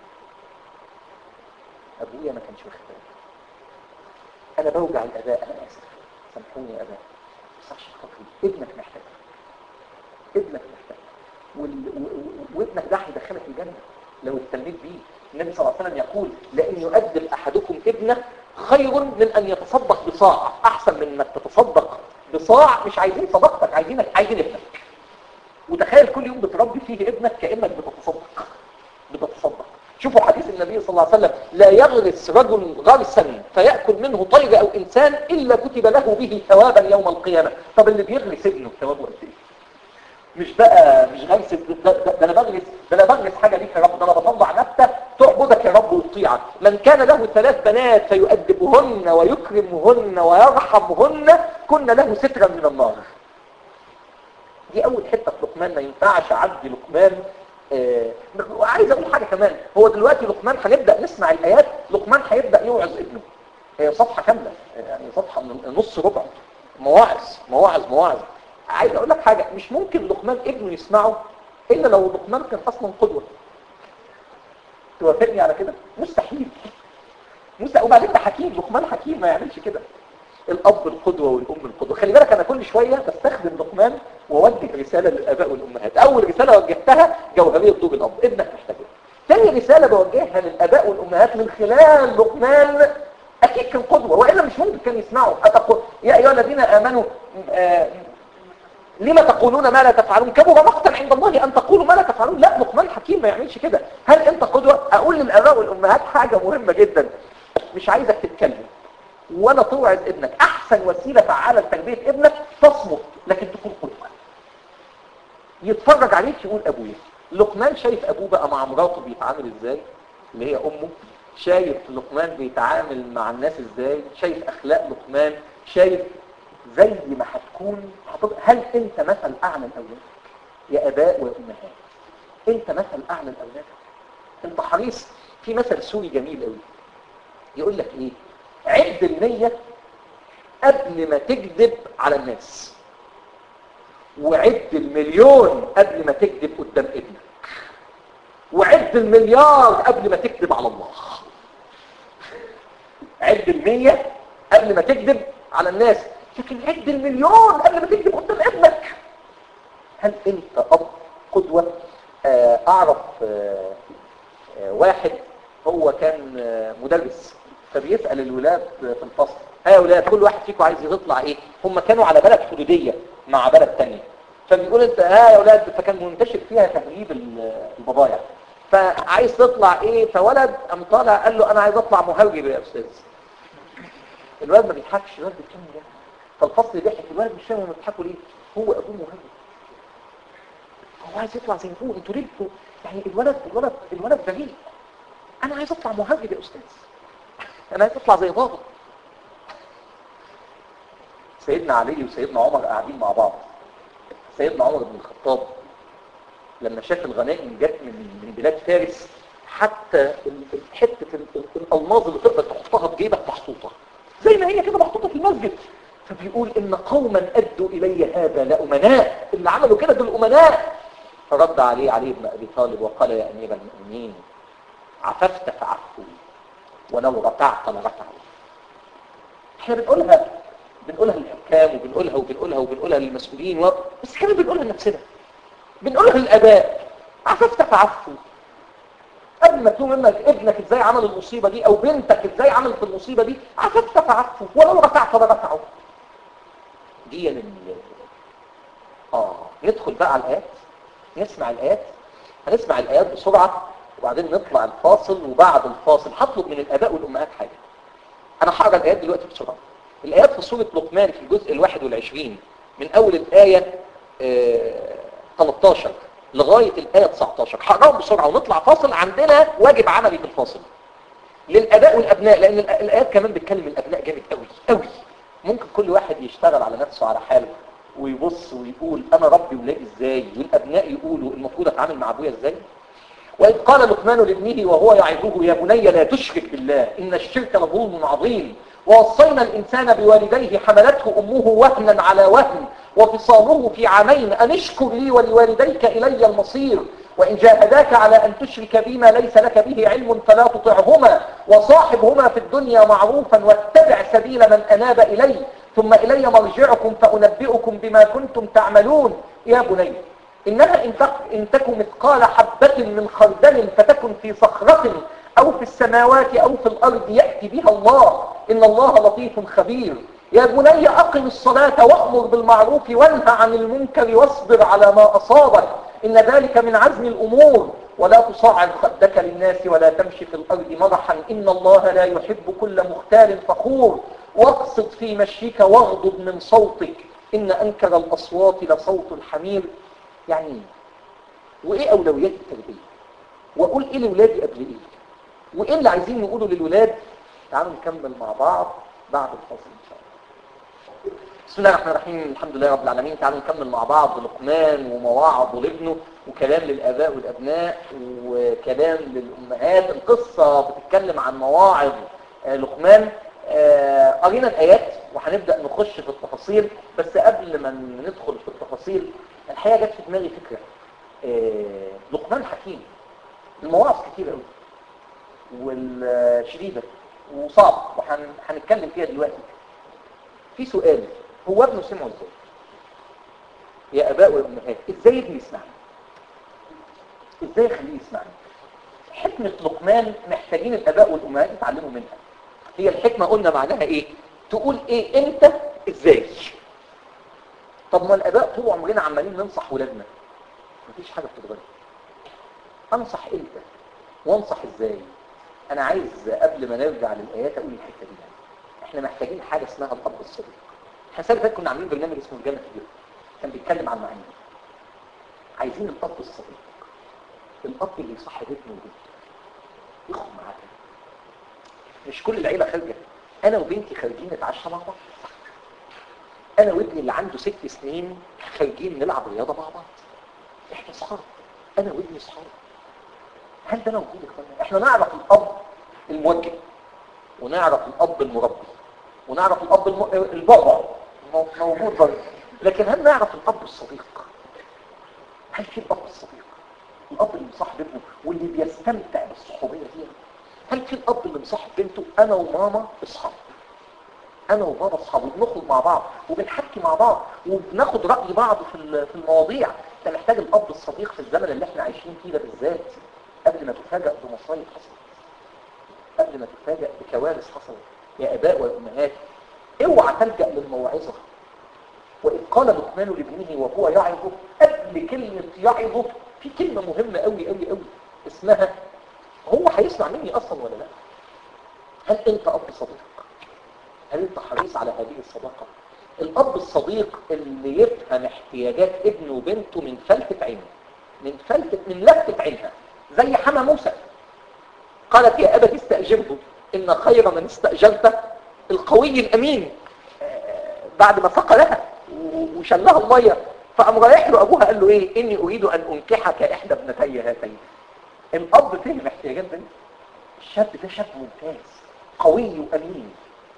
ابويا ما كانش واخد باله انا بوجع الاباء انا اسف سامحوني يا اباء بس عشان خاطري ابنك محتاج ابنك محتاج وال- و- و- وابنك ده هيدخلك الجنه لو اهتميت بيه النبي صلى الله عليه وسلم يقول لان يؤدب احدكم ابنه خير من ان يتصدق بصاع احسن من انك تتصدق بصاع مش عايزين صدقتك عايزينك عايزين ابنك وتخيل كل يوم بتربي فيه ابنك كانك بتتصدق بتتصدق شوفوا حديث النبي صلى الله عليه وسلم لا يغرس رجل غرسا فيأكل منه طير أو إنسان إلا كتب له به ثوابا يوم القيامة طب اللي بيغرس ابنه ثوابه قد إيه مش بقى مش غرس ده, ده, ده انا بغرس ده انا بغرس حاجه ليك يا رب ده انا بطلع نبته تعبدك يا رب وتطيعك من كان له ثلاث بنات فيؤدبهن ويكرمهن ويرحمهن كن له سترا من النار دي اول حته في لقمان ما ينفعش اعدي لقمان آه وعايز اقول حاجه كمان هو دلوقتي لقمان هنبدا نسمع الايات لقمان هيبدا يوعظ ابنه هي صفحه كامله يعني صفحه من نص ربع مواعظ مواعظ مواعظ عايز اقول لك حاجه مش ممكن لقمان ابنه يسمعه الا لو لقمان كان اصلا قدوه توافقني على كده مستحيل موسى وبعدين ده حكيم لقمان حكيم ما يعملش كده الاب القدوه والام القدوه خلي بالك انا كل شويه بستخدم لقمان واوجه رساله للاباء والامهات اول رساله وجهتها جوهريه طوب الاب ابنك محتاجه ثاني رساله بوجهها للاباء والامهات من خلال لقمان اكيد كان قدوه والا مش ممكن كان يسمعوا أتقول يا ايها الذين امنوا آه لما تقولون ما لا تفعلون كبر مقتا عند الله ان تقولوا ما لا تفعلون لا لقمان حكيم ما يعملش كده هل انت قدوه اقول للاباء والامهات حاجه مهمه جدا مش عايزك تتكلم ولا توعظ ابنك احسن وسيله فعاله لتربيه ابنك تصمت لكن تكون قدوه يتفرج عليك يقول ابويا لقمان شايف ابوه بقى مع مراته بيتعامل ازاي اللي هي امه شايف لقمان بيتعامل مع الناس ازاي شايف اخلاق لقمان شايف زي ما هتكون هتبقى هل انت مثل اعلى لاولادك يا اباء وامهات انت مثل اعلى لاولادك انت حريص في مثل سوري جميل قوي يقول لك ايه عد النية قبل ما تكذب على الناس وعد المليون قبل ما تكذب قدام ابنك وعد المليار قبل ما تكذب على الله عد المية قبل ما تكذب على الناس لكن عد المليون قبل ما تكذب قدام ابنك هل انت اب قدوة آه اعرف آه آه واحد هو كان مدرس فبيسأل الولاد في الفصل ها يا ولاد كل واحد فيكم عايز يطلع ايه هم كانوا على بلد حدودية مع بلد تانية فبيقول انت ها يا ولاد فكان منتشر فيها تهريب البضايع فعايز تطلع ايه فولد قام طالع قال له انا عايز اطلع مهرب يا استاذ الولد ما بيضحكش الولد بيتكلم ده فالفصل ضحك الولد مش فاهم هم بيضحكوا ليه هو ابوه مهرب هو عايز يطلع زي ابوه انتوا ليه يعني الولد الولد الولد بريء انا عايز اطلع مهرب يا استاذ انا عايز اطلع زي بابا سيدنا علي وسيدنا عمر قاعدين مع بعض سيدنا عمر بن الخطاب لما شاف الغنائم جت من من بلاد فارس حتى حته الالماظ اللي تقدر تحطها في جيبك محطوطه زي ما هي كده محطوطه في المسجد فبيقول ان قوما ادوا الي هذا لامناء اللي عملوا كده دول امناء فرد عليه علي بن ابي طالب وقال يا امير المؤمنين عففت فعفوا ولو رفعت لرفعوا احنا بنقولها بنقولها للحكام وبنقولها وبنقولها وبنقولها للمسؤولين و... بس كمان بنقولها لنفسنا بنقولها للاباء عففت فعفوا قبل ما تلوم انك ابنك ازاي عمل المصيبه دي او بنتك ازاي عملت المصيبه دي عففت فعفوا ولو رفعت لرفعوا دي لل اه ندخل بقى على الايات نسمع الايات هنسمع الايات بسرعه وبعدين نطلع الفاصل وبعد الفاصل هطلب من الاباء والامهات حاجه انا هقرا الايات دلوقتي بسرعه الايات في سوره لقمان في الجزء الواحد والعشرين من اول الايه آه 13 لغايه الايه 19 هقراهم بسرعه ونطلع فاصل عندنا واجب عملي في الفاصل للاباء والابناء لان الايات كمان بتكلم الابناء جامد قوي قوي ممكن كل واحد يشتغل على نفسه على حاله ويبص ويقول انا ربي ولادي ازاي والابناء يقولوا المفروض اتعامل مع ابويا ازاي وإذ قال لقمان لابنه وهو يعظه يا بني لا تشرك بالله إن الشرك لظلم عظيم ووصينا الإنسان بوالديه حملته أمه وهنا على وهن وفصاله في عامين أن اشكر لي ولوالديك إلي المصير وإن جاهداك على أن تشرك بما ليس لك به علم فلا تطعهما وصاحبهما في الدنيا معروفا واتبع سبيل من أناب إلي ثم إلي مرجعكم فأنبئكم بما كنتم تعملون يا بني إنها إن تك مثقال حبة من خردل فتكن في صخرة أو في السماوات أو في الأرض يأتي بها الله إن الله لطيف خبير يا بني أقم الصلاة وأمر بالمعروف وانهى عن المنكر واصبر على ما أصابك إن ذلك من عزم الأمور ولا تصعد خدك للناس ولا تمشي في الأرض مرحا إن الله لا يحب كل مختال فخور واقصد في مشيك واغضض من صوتك إن أنكر الأصوات لصوت الحمير يعني ايه وايه اولويات التربيه واقول ايه لاولادي قبل ايه وايه اللي عايزين نقوله للولاد تعالوا نكمل مع بعض بعد الفصل ان شاء الله بسم الله الرحمن الرحيم الحمد لله رب العالمين تعالوا نكمل مع بعض لقمان ومواعظ لابنه وكلام للاباء والابناء وكلام للامهات القصه بتتكلم عن مواعظ لقمان قرينا الايات وهنبدا نخش في التفاصيل بس قبل ما ندخل في التفاصيل الحقيقه جت في دماغي فكره آه لقمان حكيم المواعظ كتير قوي والشديده وصعب وهنتكلم فيها دلوقتي في سؤال هو ابنه سمعه ازاي يا اباء وامهات ازاي ابني يسمعني ازاي اخليه يسمعني حكمة لقمان محتاجين الاباء والامهات يتعلموا منها هي الحكمة قلنا معناها ايه تقول ايه انت ازاي طب ما الاباء طول عمرنا عمالين ننصح ولادنا مفيش حاجة بتتغير انصح امتى وانصح ازاي انا عايز قبل ما نرجع للايات اقول الحته دي احنا محتاجين حاجه اسمها الاب الصديق احنا السنه اللي فاتت كنا عاملين برنامج اسمه الجنه الكبيره كان بيتكلم عن معاني عايزين الاب الصديق الاب اللي يصاحب ابنه وبنته يخرج معاه مش كل العيله خارجه انا وبنتي خارجين نتعشى مع بعض انا وابني اللي عنده ست سنين خارجين نلعب رياضه مع بعض احنا اصحاب انا وابني اصحاب هل ده موجود يا اخوانا احنا نعرف الاب الموجه ونعرف الاب المربي ونعرف الاب الم... البابا موجود برضه لكن هل نعرف الاب الصديق هل في الاب الصديق الاب اللي مصاحب ابنه واللي بيستمتع بالصحوبيه دي هل في الاب اللي مصاحب بنته انا وماما اصحاب انا وبابا اصحاب وبنخرج مع بعض وبنحكي مع بعض وبناخد راي بعض في في المواضيع انت محتاج الاب الصديق في الزمن اللي احنا عايشين فيه ده بالذات قبل ما تفاجأ بمصايب حصلت قبل ما تفاجأ بكوارث حصلت يا اباء وامهات اوعى تلجأ للموعظه وإذ قال لقمان لابنه وهو يعظه قبل كلمة يعظه في كلمة مهمة قوي قوي قوي اسمها هو هيسمع مني أصلا ولا لا هل أنت أب صديق هل أنت حريص على هذه الصداقة الأب الصديق اللي يفهم احتياجات ابنه وبنته من فلتة عينه من فلتة من لفتة عينها زي حما موسى قالت يا أبت استأجره إن خير من استأجرت القوي الأمين بعد ما سقى لها وشلها المية فقام رايح له أبوها قال له إيه إني أريد أن أنكحك إحدى ابنتي هاتين الأب فهم احتياجات بنته الشاب ده شاب ممتاز قوي وأمين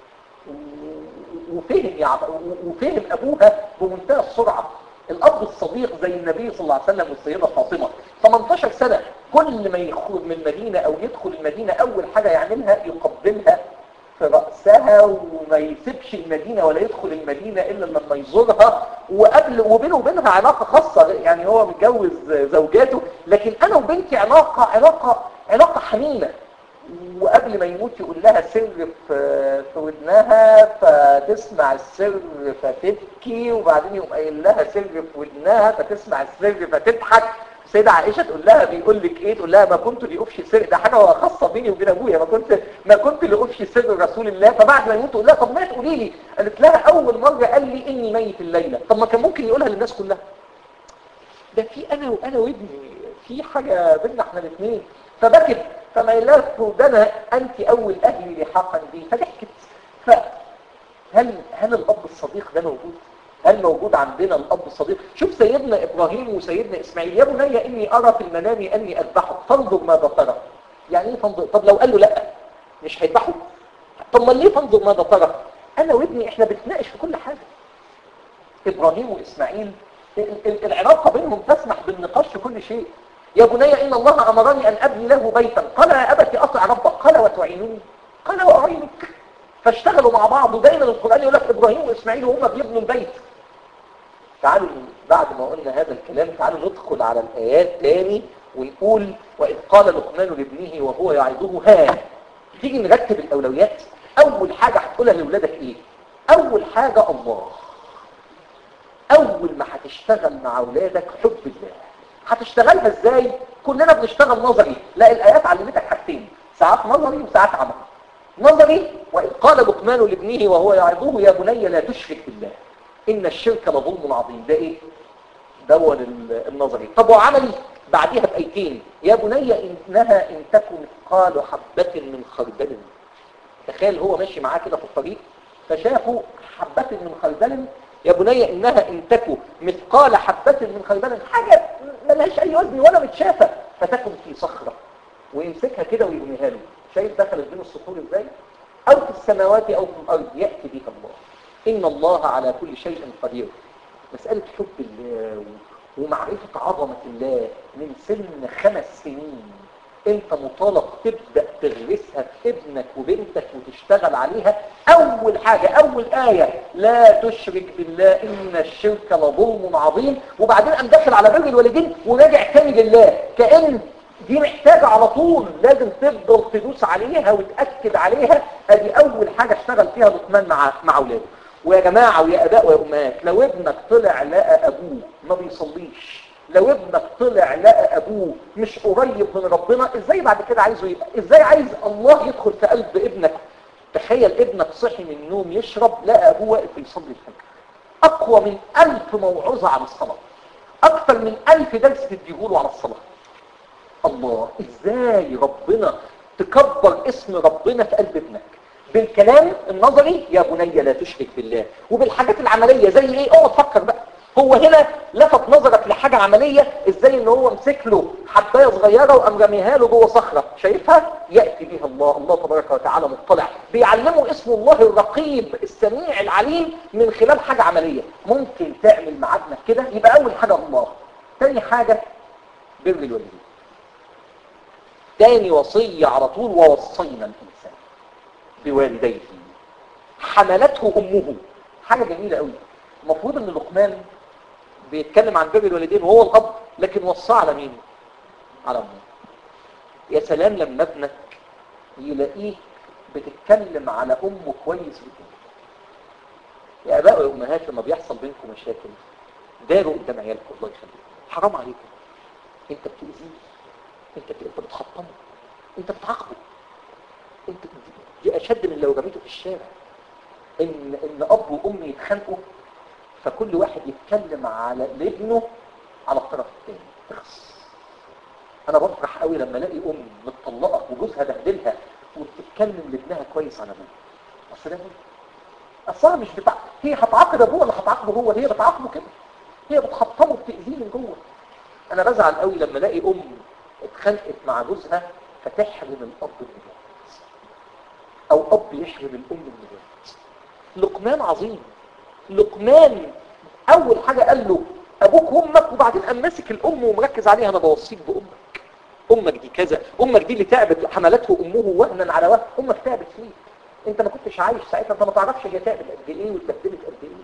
وفهم يعني وفهم أبوها بمنتهى السرعة الأب الصديق زي النبي صلى الله عليه وسلم والسيدة فاطمة 18 سنة كل ما يخرج من المدينة أو يدخل المدينة أول حاجة يعملها يقبلها في رأسها وما يسيبش المدينة ولا يدخل المدينة إلا لما يزورها وقبل وبينه وبينها علاقة خاصة يعني هو متجوز زوجاته لكن أنا وبنتي علاقة علاقة علاقة حميمة وقبل ما يموت يقول لها سر في في ودنها فتسمع السر فتبكي وبعدين يقوم قايل لها سر في ودنها فتسمع السر فتضحك السيدة عائشة تقول لها بيقول لك ايه تقول لها ما كنت لأفشي سر ده حاجة خاصة بيني وبين ابويا ما كنت ما كنت لأفشي سر رسول الله فبعد ما يموت تقول لها طب ما تقولي لي قالت لها اول مرة قال لي اني ميت الليلة طب ما كان ممكن يقولها للناس كلها ده في انا وانا وابني في حاجة بيننا احنا الاثنين فبكت فما يلاك ودنا انت اول اهلي لحاقا بي فضحكت فهل هل الاب الصديق ده موجود هل موجود عندنا الاب الصديق شوف سيدنا ابراهيم وسيدنا اسماعيل يا بني اني ارى في المنام اني اذبحك فانظر ماذا ترى يعني ايه تنظر طب لو قال له لا مش هيذبحه طب ما ليه تنظر ماذا ترى انا وابني احنا بنتناقش في كل حاجه ابراهيم واسماعيل العلاقه بينهم تسمح بالنقاش في كل شيء يا بني ان الله امرني ان ابني له بيتا قال يا ابت اطع ربك قال وتعينني قال واعينك فاشتغلوا مع بعض ودايما القران يقول لك ابراهيم واسماعيل وهم بيبنوا البيت تعالوا بعد ما قلنا هذا الكلام تعالوا ندخل على الآيات تاني ونقول وإذ قال لقمان لابنه وهو يعظه ها تيجي نرتب الأولويات أول حاجة هتقولها لأولادك إيه أول حاجة الله أول ما هتشتغل مع أولادك حب الله هتشتغلها إزاي كلنا بنشتغل نظري لا الآيات علمتك حاجتين ساعات نظري وساعات عمل نظري وإذ قال لقمان لابنه وهو يعظه يا بني لا تشرك بالله إن الشرك لظلم عظيم ده إيه؟ دون النظري طب وعملي بعديها بأيتين يا بني إنها إن تكن مثقال حبة من خردل تخيل هو ماشي معاه كده في الطريق فشافوا حبة من خردل يا بني إنها إن تكن مثقال حبة من خردل حاجة ملهاش أي وزن ولا متشافة فتكن في صخرة ويمسكها كده ويرميها له شايف دخلت بين الصخور إزاي؟ أو في السماوات أو في الأرض يأتي بك الله إن الله على كل شيء قدير مسألة حب الله ومعرفة عظمة الله من سن خمس سنين انت مطالب تبدأ تغرسها في ابنك وبنتك وتشتغل عليها اول حاجة اول آية لا تشرك بالله ان الشرك لظلم عظيم وبعدين قام داخل على بر الوالدين وراجع تاني لله كأن دي محتاجة على طول لازم تفضل تدوس عليها وتأكد عليها ادي اول حاجة اشتغل فيها لقمان مع مع اولاده ويا جماعة ويا اباء ويا امهات لو ابنك طلع لقى ابوه ما بيصليش لو ابنك طلع لقى ابوه مش قريب من ربنا ازاي بعد كده عايزه يبقى ازاي عايز الله يدخل في قلب ابنك تخيل ابنك صحي من النوم يشرب لقى ابوه واقف يصلي الفجر اقوى من الف موعظة عن الصلاة اكثر من الف درس تديهوله على الصلاة الله ازاي ربنا تكبر اسم ربنا في قلب ابنك بالكلام النظري يا بني لا تشرك بالله وبالحاجات العملية زي ايه اقعد فكر بقى هو هنا لفت نظرك لحاجة عملية ازاي ان هو مسك له حباية صغيرة وقام رميها له جوه صخرة شايفها يأتي بها الله الله تبارك وتعالى مطلع بيعلمه اسم الله الرقيب السميع العليم من خلال حاجة عملية ممكن تعمل مع ابنك كده يبقى اول حاجة الله تاني حاجة بر الوالدين تاني وصية على طول ووصينا الإنسان بوالديه حملته أمه حاجة جميلة قوي المفروض ان لقمان بيتكلم عن بر الوالدين وهو الأب لكن وصاه على مين على أمه يا سلام لما ابنك يلاقيه بتتكلم على أمه كويس جدا يا أباء ويا أمهات لما بيحصل بينكم مشاكل داروا قدام عيالكم الله يخليكم حرام عليكم انت بتأذيه انت انت بتخطمه انت بتعاقبه انت دي اشد من لو رميته في الشارع ان ان اب وام يتخانقوا فكل واحد يتكلم على ابنه على الطرف الثاني اخس انا بفرح قوي لما الاقي ام متطلقه وجوزها بهدلها وبتتكلم لابنها كويس عن ابوه اصل ده اصلا مش بتاع هي هتعاقب ابوه ولا هتعاقبه هو هي بتعاقبه كده هي بتخطمه بتاذيه من جوه انا بزعل قوي لما الاقي ام اتخانقت مع جوزها فتحرم الاب من الولد او اب يحرم الام من الولد لقمان عظيم لقمان اول حاجة قال له ابوك وامك وبعدين قام ماسك الام ومركز عليها انا بوصيك بامك امك دي كذا امك دي اللي تعبت حملته امه وهنا على وهن امك تعبت فيه انت ما كنتش عايش ساعتها انت ما تعرفش هي تعبت قد ايه واتبهدلت قد ايه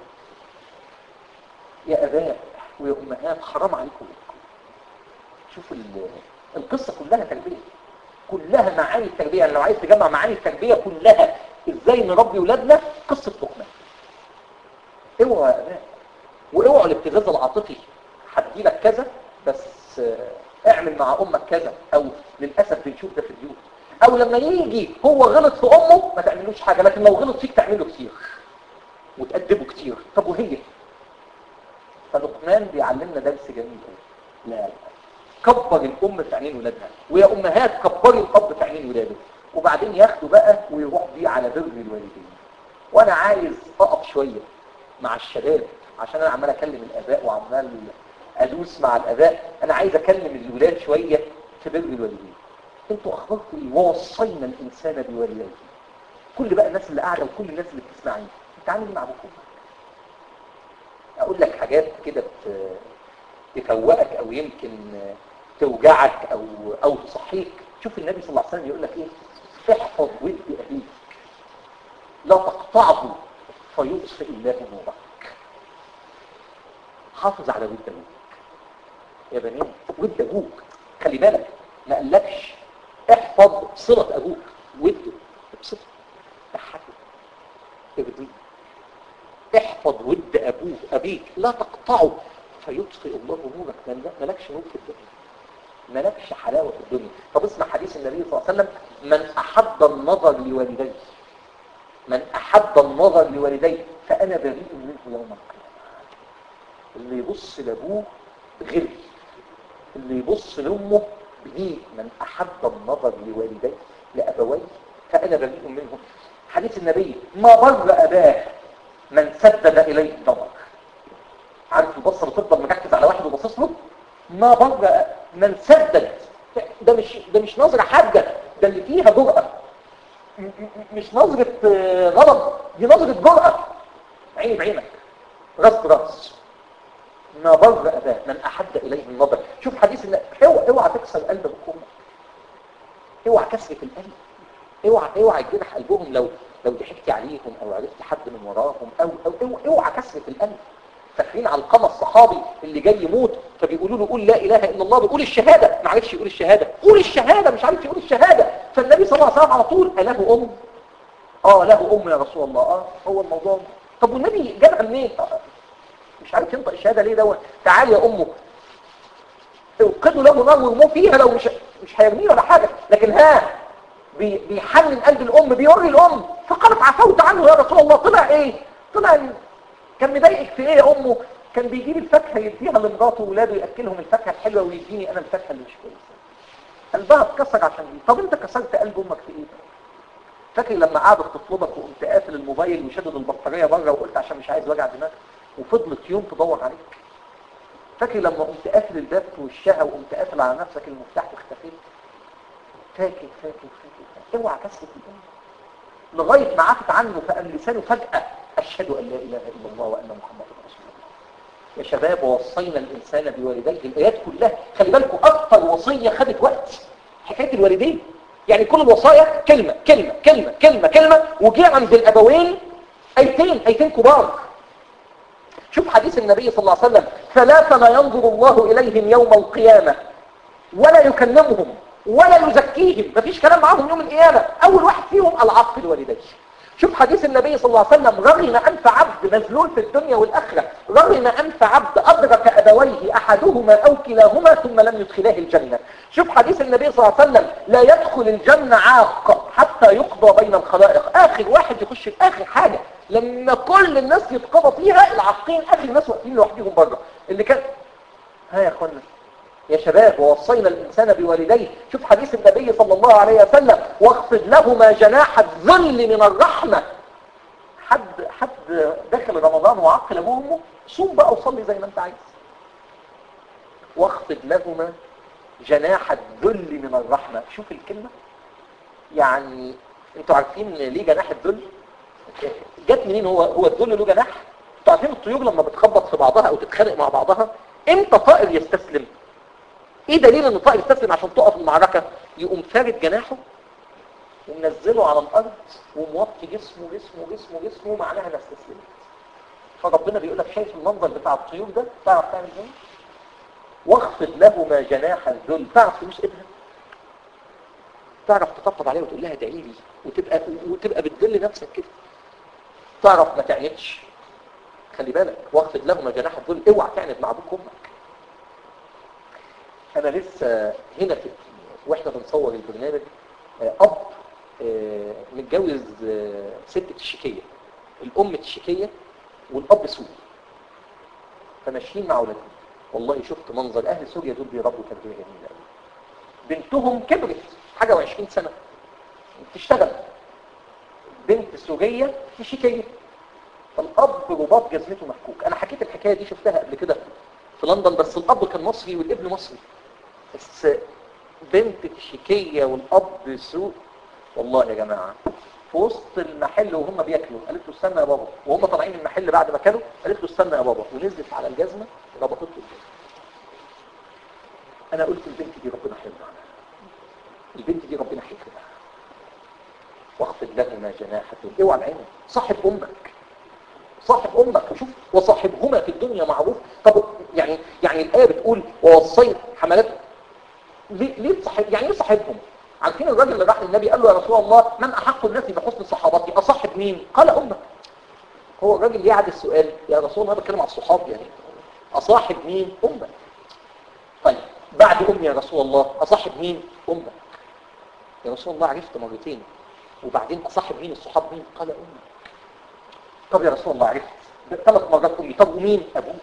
يا اباء ويا امهات حرام عليكم شوف القصة كلها تربية كلها معاني التربية يعني لو عايز تجمع معاني التربية كلها ازاي نربي ولادنا قصة لقمان اوعوا يا اباء واوعوا الابتزاز العاطفي هدي لك كذا بس اعمل مع امك كذا او للاسف بنشوف ده في البيوت او لما يجي هو غلط في امه ما تعملوش حاجة لكن لو غلط فيك تعمله كتير وتأدبه كتير طب وهي فلقمان بيعلمنا درس جميل لا لا كبر الام في عينين ولادها ويا امهات كبري الاب في عينين ولاده وبعدين ياخدوا بقى ويروح بيه على بر الوالدين وانا عايز اقف شويه مع الشباب عشان انا عمال اكلم الاباء وعمال ادوس مع الاباء انا عايز اكلم الولاد شويه في بر الوالدين انتوا اخباركم ايه ووصينا الانسان بوالديه كل بقى الناس اللي قاعده وكل الناس اللي بتسمعني اتعامل مع ابوكم اقول لك حاجات كده تفوقك او يمكن توجعك او او تصحيك شوف النبي صلى الله عليه وسلم يقول لك ايه احفظ ود ابيك لا تقطعه فيطفئ الله نورك حافظ على ود ابوك يا بنين ود ابوك خلي بالك ما قالكش احفظ صلة ابوك وده ابسطه ضحكه ارضيه احفظ ود ابوك ابيك لا تقطعه فيطفئ الله نورك مالكش نور في الدنيا مالكش حلاوة في الدنيا طب اسمع حديث النبي صلى الله عليه وسلم من أحب النظر لوالديه من أحب النظر لوالديه فأنا بريء منه يوم القيامة اللي يبص لأبوه غير اللي يبص لأمه بنيه من أحب النظر لوالديه لأبويه فأنا بريء منه حديث النبي ما بر أباه من سدد إليه النظر عارف البصر تفضل مركز على واحد وباصص له ما بر من سدد ده مش ده مش نظرة حاجة ده اللي فيها جرأة مش نظرة غضب دي نظرة جرأة عيني بعينك راس براس ما بر أباه من أحد إليه النظر شوف حديث إن اوعى اوعى تكسر قلب أبوك اوعى كسرة القلب اوعى اوعى تجرح قلبهم لو لو ضحكتي عليهم او عرفت حد من وراهم او او اوعى, اوعى كسرة القلب فاكرين علقمه الصحابي اللي جاي يموت فبيقولوا له قول لا اله الا الله بيقول الشهاده ما عرفش يقول الشهاده قول الشهاده مش عارف يقول الشهاده فالنبي صلى الله عليه وسلم على طول اله ام اه له ام يا رسول الله اه هو الموضوع طب والنبي جابها منين آه. مش عارف ينطق الشهاده ليه دوت تعال يا امه اوقدوا له نار ويرموه فيها لو مش مش هيرميه ولا حاجه لكن ها بي بيحنن قلب الام بيوري الام فقالت عفوت عنه يا رسول الله طلع ايه طلع كان مضايقك في ايه يا امه كان بيجيب الفاكهه يديها لمراته واولاده ياكلهم الفاكهه الحلوه ويديني انا الفاكهه اللي مش كويسه قلبها اتكسر عشان دي طب انت كسرت قلب امك في ايه فاكر لما قعدت تطلبك وقمت قافل الموبايل وشدد البطاريه بره وقلت عشان مش عايز وجع دماغ وفضلت يوم تدور عليك فاكر لما قمت قافل الباب في وشها وقمت قافل على نفسك المفتاح واختفيت فاكر فاكر فاكر, فاكر. اوعى كسرة القلب لغايه ما عفت عنه فقام لسانه فجاه اشهد ان لا اله الا الله وان محمدا رسول الله يا شباب ووصينا الانسان بوالديه الايات كلها خلي بالكم اكثر وصيه خدت وقت حكايه الوالدين يعني كل الوصايا كلمه كلمه كلمه كلمه كلمه وجه عند الابوين ايتين ايتين كبار شوف حديث النبي صلى الله عليه وسلم ثلاثة لا ينظر الله إليهم يوم القيامة ولا يكلمهم ولا يزكيهم مفيش كلام معاهم يوم القيامة أول واحد فيهم العطف الوالدين شوف حديث النبي صلى الله عليه وسلم رغم أنف عبد مذلول في الدنيا والآخرة رغم أنف عبد أدرك أبويه أحدهما أو كلاهما ثم لم يدخلاه الجنة شوف حديث النبي صلى الله عليه وسلم لا يدخل الجنة عاق حتى يقضى بين الخلائق آخر واحد يخش في آخر حاجة لما كل الناس يتقضى فيها العاقين آخر الناس واقفين لوحدهم بره اللي كان ها يا اخوانا يا شباب ووصينا الإنسان بوالديه شوف حديث النبي صلى الله عليه وسلم واخفض لهما جناح الذل من الرحمة حد حد دخل رمضان وعقل ابوه وامه صوم بقى وصلي زي ما انت عايز واخفض لهما جناح الذل من الرحمة شوف الكلمة يعني انتوا عارفين ليه جناح الذل جت منين هو هو الذل له جناح انتوا عارفين الطيور لما بتخبط في بعضها او تتخانق مع بعضها امتى طائر يستسلم ايه دليل ان الطائر يستسلم عشان تقف المعركة يقوم فارد جناحه ومنزله على الارض وموطي جسمه جسمه جسمه جسمه معناها انا استسلمت فربنا بيقول لك شايف المنظر بتاع الطيور ده تعرف تعمل ايه واخفض لهما جناح الذل تعرف تبوس ايدها تعرف تطبطب عليها وتقول لها ادعي لي وتبقى وتبقى بتذل نفسك كده تعرف ما تعندش خلي بالك واخفض لهما جناح الذل اوعى تعند مع ابوك وامك انا لسه هنا في واحنا بنصور البرنامج اب متجوز ست تشيكيه الام تشيكيه والاب سوري فماشيين مع اولادهم والله شفت منظر اهل سوريا دول بيربوا تربيه جميله قوي بنتهم كبرت حاجه و20 سنه بتشتغل بنت سوريه تشيكيه فالاب رباط جزمته مفكوك انا حكيت الحكايه دي شفتها قبل كده في لندن بس الاب كان مصري والابن مصري بس بنت تشيكيه والاب سوء والله يا جماعه في وسط المحل وهم بياكلوا قالت له استنى يا بابا وهم طالعين المحل بعد ما كلوا قالت له استنى يا بابا ونزلت على الجزمه ربطت له الجزمه انا قلت البنت دي ربنا حفظها البنت دي ربنا حفظها واخفض لهما جناح اوعى العين صاحب امك صاحب امك وشوف وصاحبهما في الدنيا معروف طب يعني يعني الايه بتقول ووصيت حملات ليه ليه تصاحب يعني ايه صاحبهم عارفين الراجل اللي راح للنبي قال له يا رسول الله من احق الناس بحسن صحابتي اصاحب مين قال امك هو الراجل يعد السؤال يا رسول الله بتكلم على الصحاب يعني اصاحب مين امك طيب بعد امي يا رسول الله اصاحب مين امك يا رسول الله عرفت مرتين وبعدين اصاحب مين الصحاب مين قال امك طب يا رسول الله عرفت ثلاث مرات امي طب ومين ابوك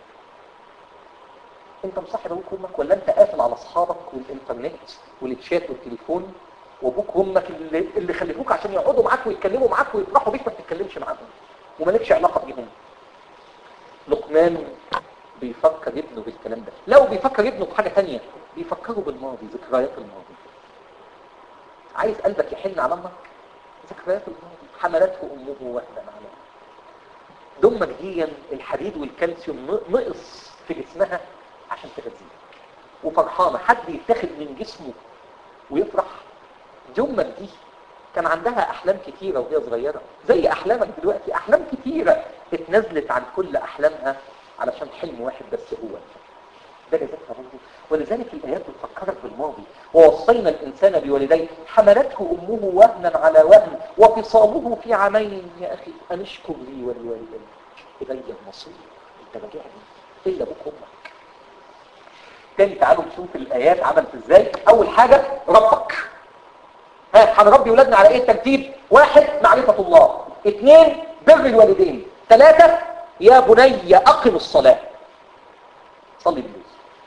انت مصاحب ابوك وامك ولا انت قافل على اصحابك والانترنت والشات والتليفون وابوك وامك اللي, اللي خلفوك عشان يقعدوا معاك ويتكلموا معاك ويفرحوا بيك ما بتتكلمش معاهم ومالكش علاقه بيهم لقمان بيفكر ابنه بالكلام ده لو بيفكر ابنه بحاجه ثانيه بيفكره بالماضي ذكريات الماضي عايز قلبك يحن على امك ذكريات الماضي حملته امه وهنا على دمك ديا الحديد والكالسيوم نقص في جسمها عشان تغذيك وفرحانة حد يتاخد من جسمه ويفرح دي امك دي كان عندها احلام كتيرة وهي صغيرة زي احلامك دلوقتي احلام كتيرة اتنزلت عن كل احلامها علشان حلم واحد بس هو ده جزاك برضه ولذلك الايات بتفكرك بالماضي ووصينا الانسان بوالديه حملته امه وهنا على وهن وفصاله في عامين يا اخي ان اشكر لي ولوالديك الي المصير انت راجعني الا ابوك وامك تاني تعالوا نشوف الايات عملت ازاي اول حاجه ربك ها هنربي ولادنا على ايه الترتيب واحد معرفه الله اثنين بر الوالدين ثلاثه يا بني اقم الصلاه صلي بالليل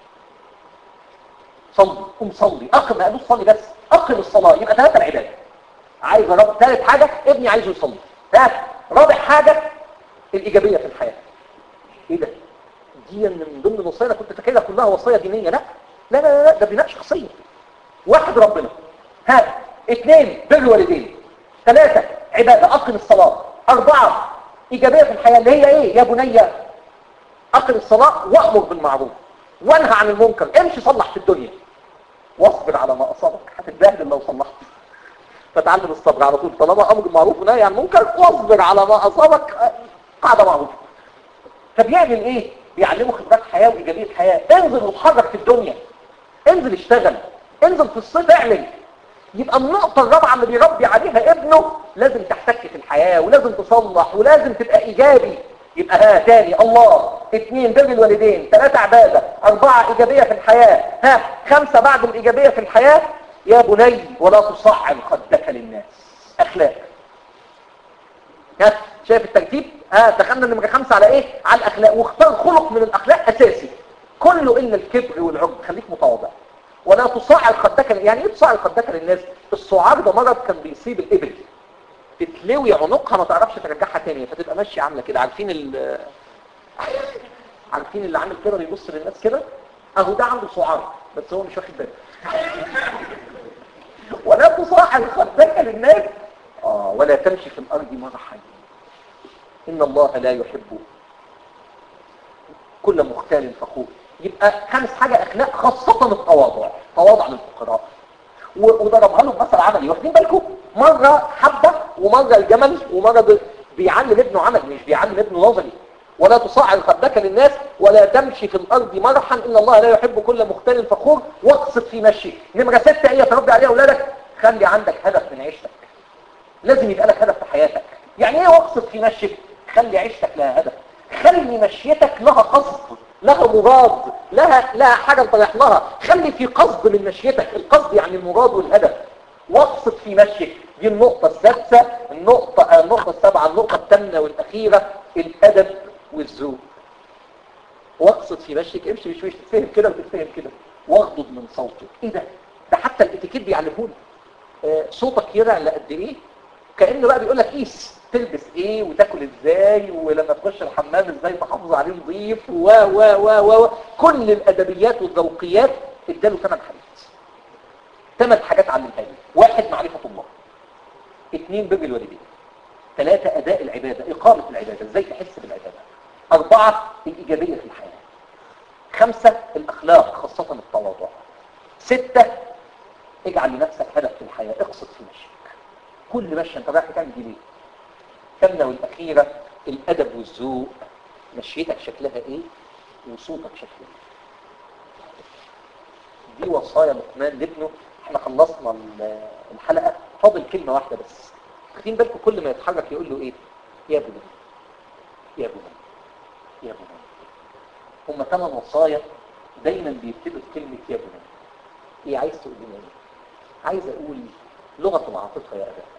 صلي قم صلي اقم ما قالوش صلي بس اقم الصلاه يبقى ثلاثه العباده عايز رب ثالث حاجه ابني عايزه يصلي ثالث رابع حاجه الايجابيه في الحياه ايه ده دي من ضمن الوصايا أنا كنت فاكرها كلها وصايا دينيه لا لا لا لا ده بناء شخصيه واحد ربنا ها اثنين بر الوالدين ثلاثه عباده اقم الصلاه اربعه ايجابيه في الحياه اللي هي ايه يا بني اقم الصلاه وامر بالمعروف وانهى عن المنكر امشي صلح في الدنيا واصبر على ما اصابك هتتبهدل لو صلحت فتعلم الصبر على طول طالما امر بالمعروف ونهي عن المنكر واصبر على ما اصابك قاعده معروفه فبيعمل ايه بيعلمه خبرات حياه وايجابيه حياه انزل واتحرك في الدنيا انزل اشتغل انزل في الصيف اعمل يبقى النقطة الرابعة اللي بيربي عليها ابنه لازم تحتك في الحياة ولازم تصلح ولازم تبقى ايجابي يبقى ها تاني الله اثنين بر الوالدين ثلاثة عبادة اربعة ايجابية في الحياة ها خمسة بعد الايجابية في الحياة يا بني ولا تصعد خدك للناس اخلاق ها شايف الترتيب ها دخلنا نمرة خمسة على ايه على الاخلاق واختار خلق من الاخلاق اساسي كله الا الكبر والعجب خليك متواضع ولا تصعد خدك يعني ايه تصعد خدك للناس الصعار ده مرض كان بيصيب الابل تتلوي عنقها ما تعرفش ترجعها تاني فتبقى ماشيه عامله كده عارفين ال عارفين اللي عامل كده بيبص للناس كده اهو ده عنده سعار بس هو مش واخد باله ولا تصاحب خدك للناس اه ولا تمشي في الارض مرحا ان الله لا يحب كل مختال فخور يبقى خامس حاجة اخلاق خاصة التواضع تواضع للفقراء وضربها لهم مثل عملي واخدين بالكم مرة حبة ومرة الجمل ومرة بيعلم ابنه عمل مش بيعلم ابنه نظري ولا تصعد خدك للناس ولا تمشي في الارض مرحا ان الله لا يحب كل مختال فخور واقصد في مشي نمرة ستة ايه تربي عليها اولادك خلي عندك هدف من عيشتك لازم يبقى لك هدف في حياتك يعني ايه واقصد في مشيك خلي عيشتك لها هدف خلي مشيتك لها قصد لها مراد لها لها حاجة طرح لها خلي في قصد من مشيتك القصد يعني المراد والهدف واقصد في مشيك دي النقطة السادسة النقطة النقطة السابعة النقطة الثامنة والأخيرة الأدب والذوق واقصد في مشيك امشي مش مش تتفهم كده وتتفهم كده واغضض من صوتك ايه ده ده حتى الاتيكيت بيعلمهولي آه صوتك يرعى قد ايه كأنه بقى بيقول لك قيس تلبس ايه وتاكل ازاي ولما تخش الحمام ازاي تحافظ عليه نظيف و و و و كل الادبيات والذوقيات اداله ثمان حاجات ثمان حاجات علمها لي واحد معرفة الله اثنين بر الوالدين ثلاثة اداء العبادة اقامة العبادة ازاي تحس بالعبادة اربعة الايجابية في الحياة خمسة الاخلاق خاصة التواضع ستة اجعل لنفسك هدف في الحياة اقصد في مشيك كل مشي انت رايح تعمل دي ليه الثامنة والأخيرة الأدب والذوق مشيتك شكلها إيه وصوتك شكلها إيه دي وصايا لقمان لابنه احنا خلصنا الحلقة فاضل كلمة واحدة بس واخدين بالكم كل ما يتحرك يقول له ايه يا بني يا بني يا بني هم ثمان وصايا دايما بيبتدوا بكلمة يا بني ايه عايز تقول لنا ايه عايز اقول لغة العاطفة يا ابا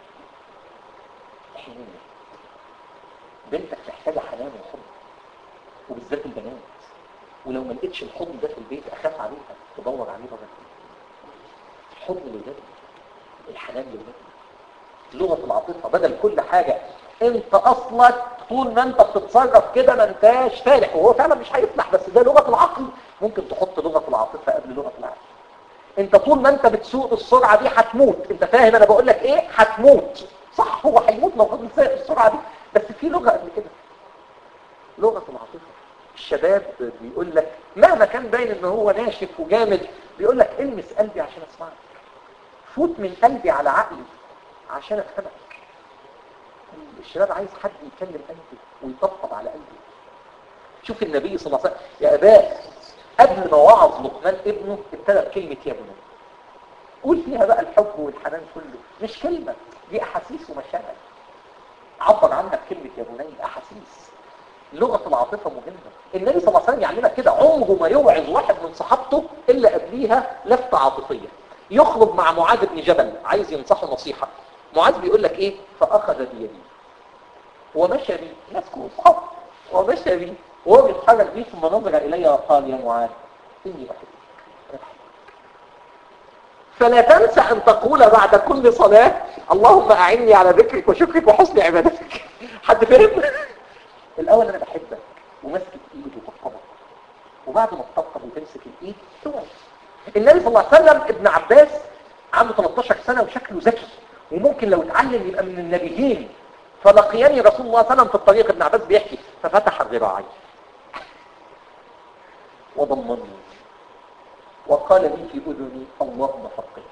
حنية بنتك محتاجة حنان وحب وبالذات البنات ولو ما لقيتش الحضن ده في البيت اخاف عليها تدور عليه بره الحضن لولادك الحنان لولادك لغة العاطفة بدل كل حاجة انت اصلك طول ما انت بتتصرف كده ما انتاش فالح وهو فعلا مش هيفلح بس ده لغة العقل ممكن تحط لغة العاطفة قبل لغة العقل انت طول ما انت بتسوق بالسرعة دي هتموت انت فاهم انا بقول لك ايه هتموت صح هو هيموت لو فضل سايق بالسرعة دي بس في لغة قبل كده لغة العاطفة الشباب بيقول لك مهما كان باين ان هو ناشف وجامد بيقول لك المس قلبي عشان اسمعك فوت من قلبي على عقلي عشان افهمك الشباب عايز حد يكلم قلبه ويطبطب على قلبه شوف النبي صلى الله عليه وسلم يا اباء قبل ما وعظ لقمان ابنه ابتدى بكلمه يا ابني قول فيها بقى الحب والحنان كله مش كلمه دي احاسيس ومشاعر عبر عنها بكلمه يا بني احاسيس لغه العاطفه مهمه النبي صلى الله عليه وسلم يعلمك كده عمره ما يوعظ واحد من صحابته الا قبليها لفته عاطفيه يخرج مع معاذ بن جبل عايز ينصحه نصيحه معاذ بيقول لك ايه فاخذ بيدي ومشى بي ناس اصحاب ومشى بي وهو بيتحرك بي ثم نظر الي وقال يا معاذ اني بحبك فلا تنسى ان تقول بعد كل صلاه اللهم اعني على ذكرك وشكرك وحسن عبادتك حد فهم الاول انا بحبك وماسك ايده وطبطبك وبعد ما تطبطب وتمسك الايد توعي النبي صلى الله عليه وسلم ابن عباس عنده 13 سنه وشكله ذكي وممكن لو اتعلم يبقى من النبيين فلقياني رسول الله صلى الله عليه وسلم في الطريق ابن عباس بيحكي ففتح ذراعي وضمني وقال لي في اذني اللهم فقهه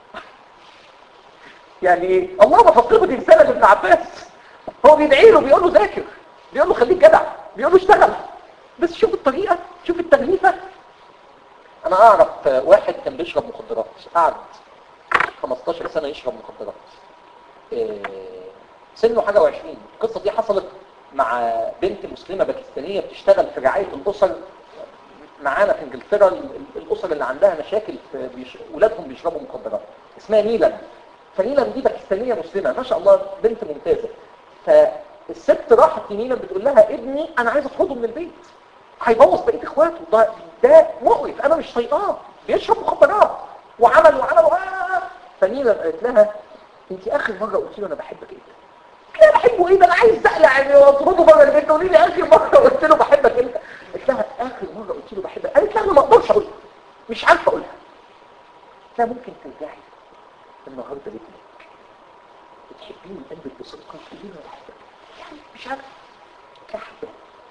يعني ايه اللهم فقهه دي رساله لابن عباس هو بيدعي له بيقول له ذاكر بيقول له خليك جدع بيقول له اشتغل بس شوف الطريقه شوف التغليفه انا اعرف واحد كان بيشرب مخدرات قعد 15 سنه يشرب مخدرات إيه سنه حاجه و20 القصه دي حصلت مع بنت مسلمه باكستانيه بتشتغل في رعايه الاسر معانا في انجلترا الاسر اللي عندها مشاكل في بيش... ولادهم بيشربوا مخدرات اسمها نيلان فنيلان دي باكستانيه مسلمه ما شاء الله بنت ممتازه فالست راحت لنيلان بتقول لها ابني انا عايز اطرده من البيت هيبوظ بقيه اخواته ده ده مقرف انا مش طايقاه بيشرب مخدرات وعمل وعمل آه. فنيلان قالت لها انت اخر مره قلت له انا بحبك ايه انا بحبه ايه ده انا عايز اقلع يعني واطرده بره البيت تقولي لي اخر مره قلت له بحبك انت قلت لها اخر مره قلت له بحبك قالت لها انا ما اقدرش اقولها مش عارفه اقولها لا ممكن ترجعي النهارده لابنك بتحبيني من قلبك بصدق تقولي له انا بحبك يعني مش عارفه كحبه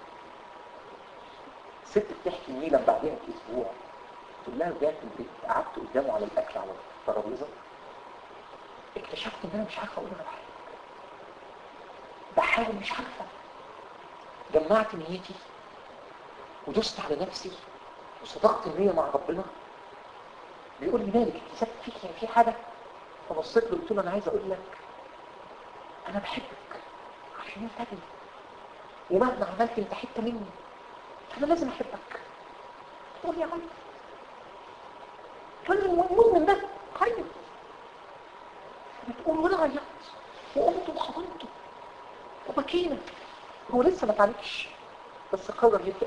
ست بتحكي ميلا بعدها باسبوع تقول لها رجعت البيت قعدت قدامه على الاكل على الترابيزه اكتشفت ان انا مش عارفه اقول انا بحبك بحاول مش عارفه جمعت نيتي ودست على نفسي وصدقت النية مع ربنا بيقول لي مالك انت سبت فيك يعني في حاجة فبصيت له قلت له انا عايز اقول لك انا بحبك عشان انت ابني ومهما عملت انت حتة مني فانا لازم احبك تقول يا عم تقول لي المؤمن ده خير بتقول وانا غيرت وقمت وحضنته وبكينا هو لسه ما تعرفش بس قرر يبدأ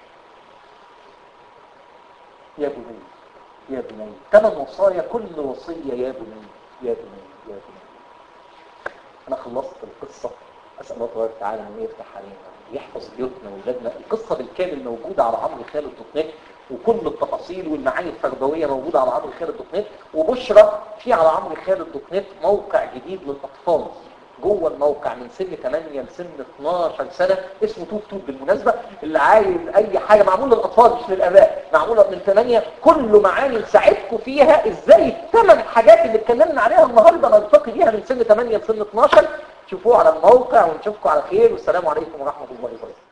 يا بني يا بني ثمان وصايا كل وصية يا بني يا بني يا بني أنا خلصت القصة أسأل الله تبارك وتعالى أن يفتح علينا يحفظ بيوتنا وولادنا القصة بالكامل موجودة على عمرو خالد دوت نت وكل التفاصيل والمعاني الفردوية موجودة على عمرو خالد دوت نت وبشرى في على عمرو خالد دوت نت موقع جديد للأطفال جوه الموقع من سن 8 لسن 12 سنة اسمه توب توب بالمناسبة اللي عايز اي حاجة معمول للاطفال مش للاباء معمولة من 8 كله معاني نساعدكم فيها ازاي الثمان حاجات اللي اتكلمنا عليها النهاردة نلتقي بيها من سن 8 لسن 12 شوفوه على الموقع ونشوفكم على خير والسلام عليكم ورحمة الله وبركاته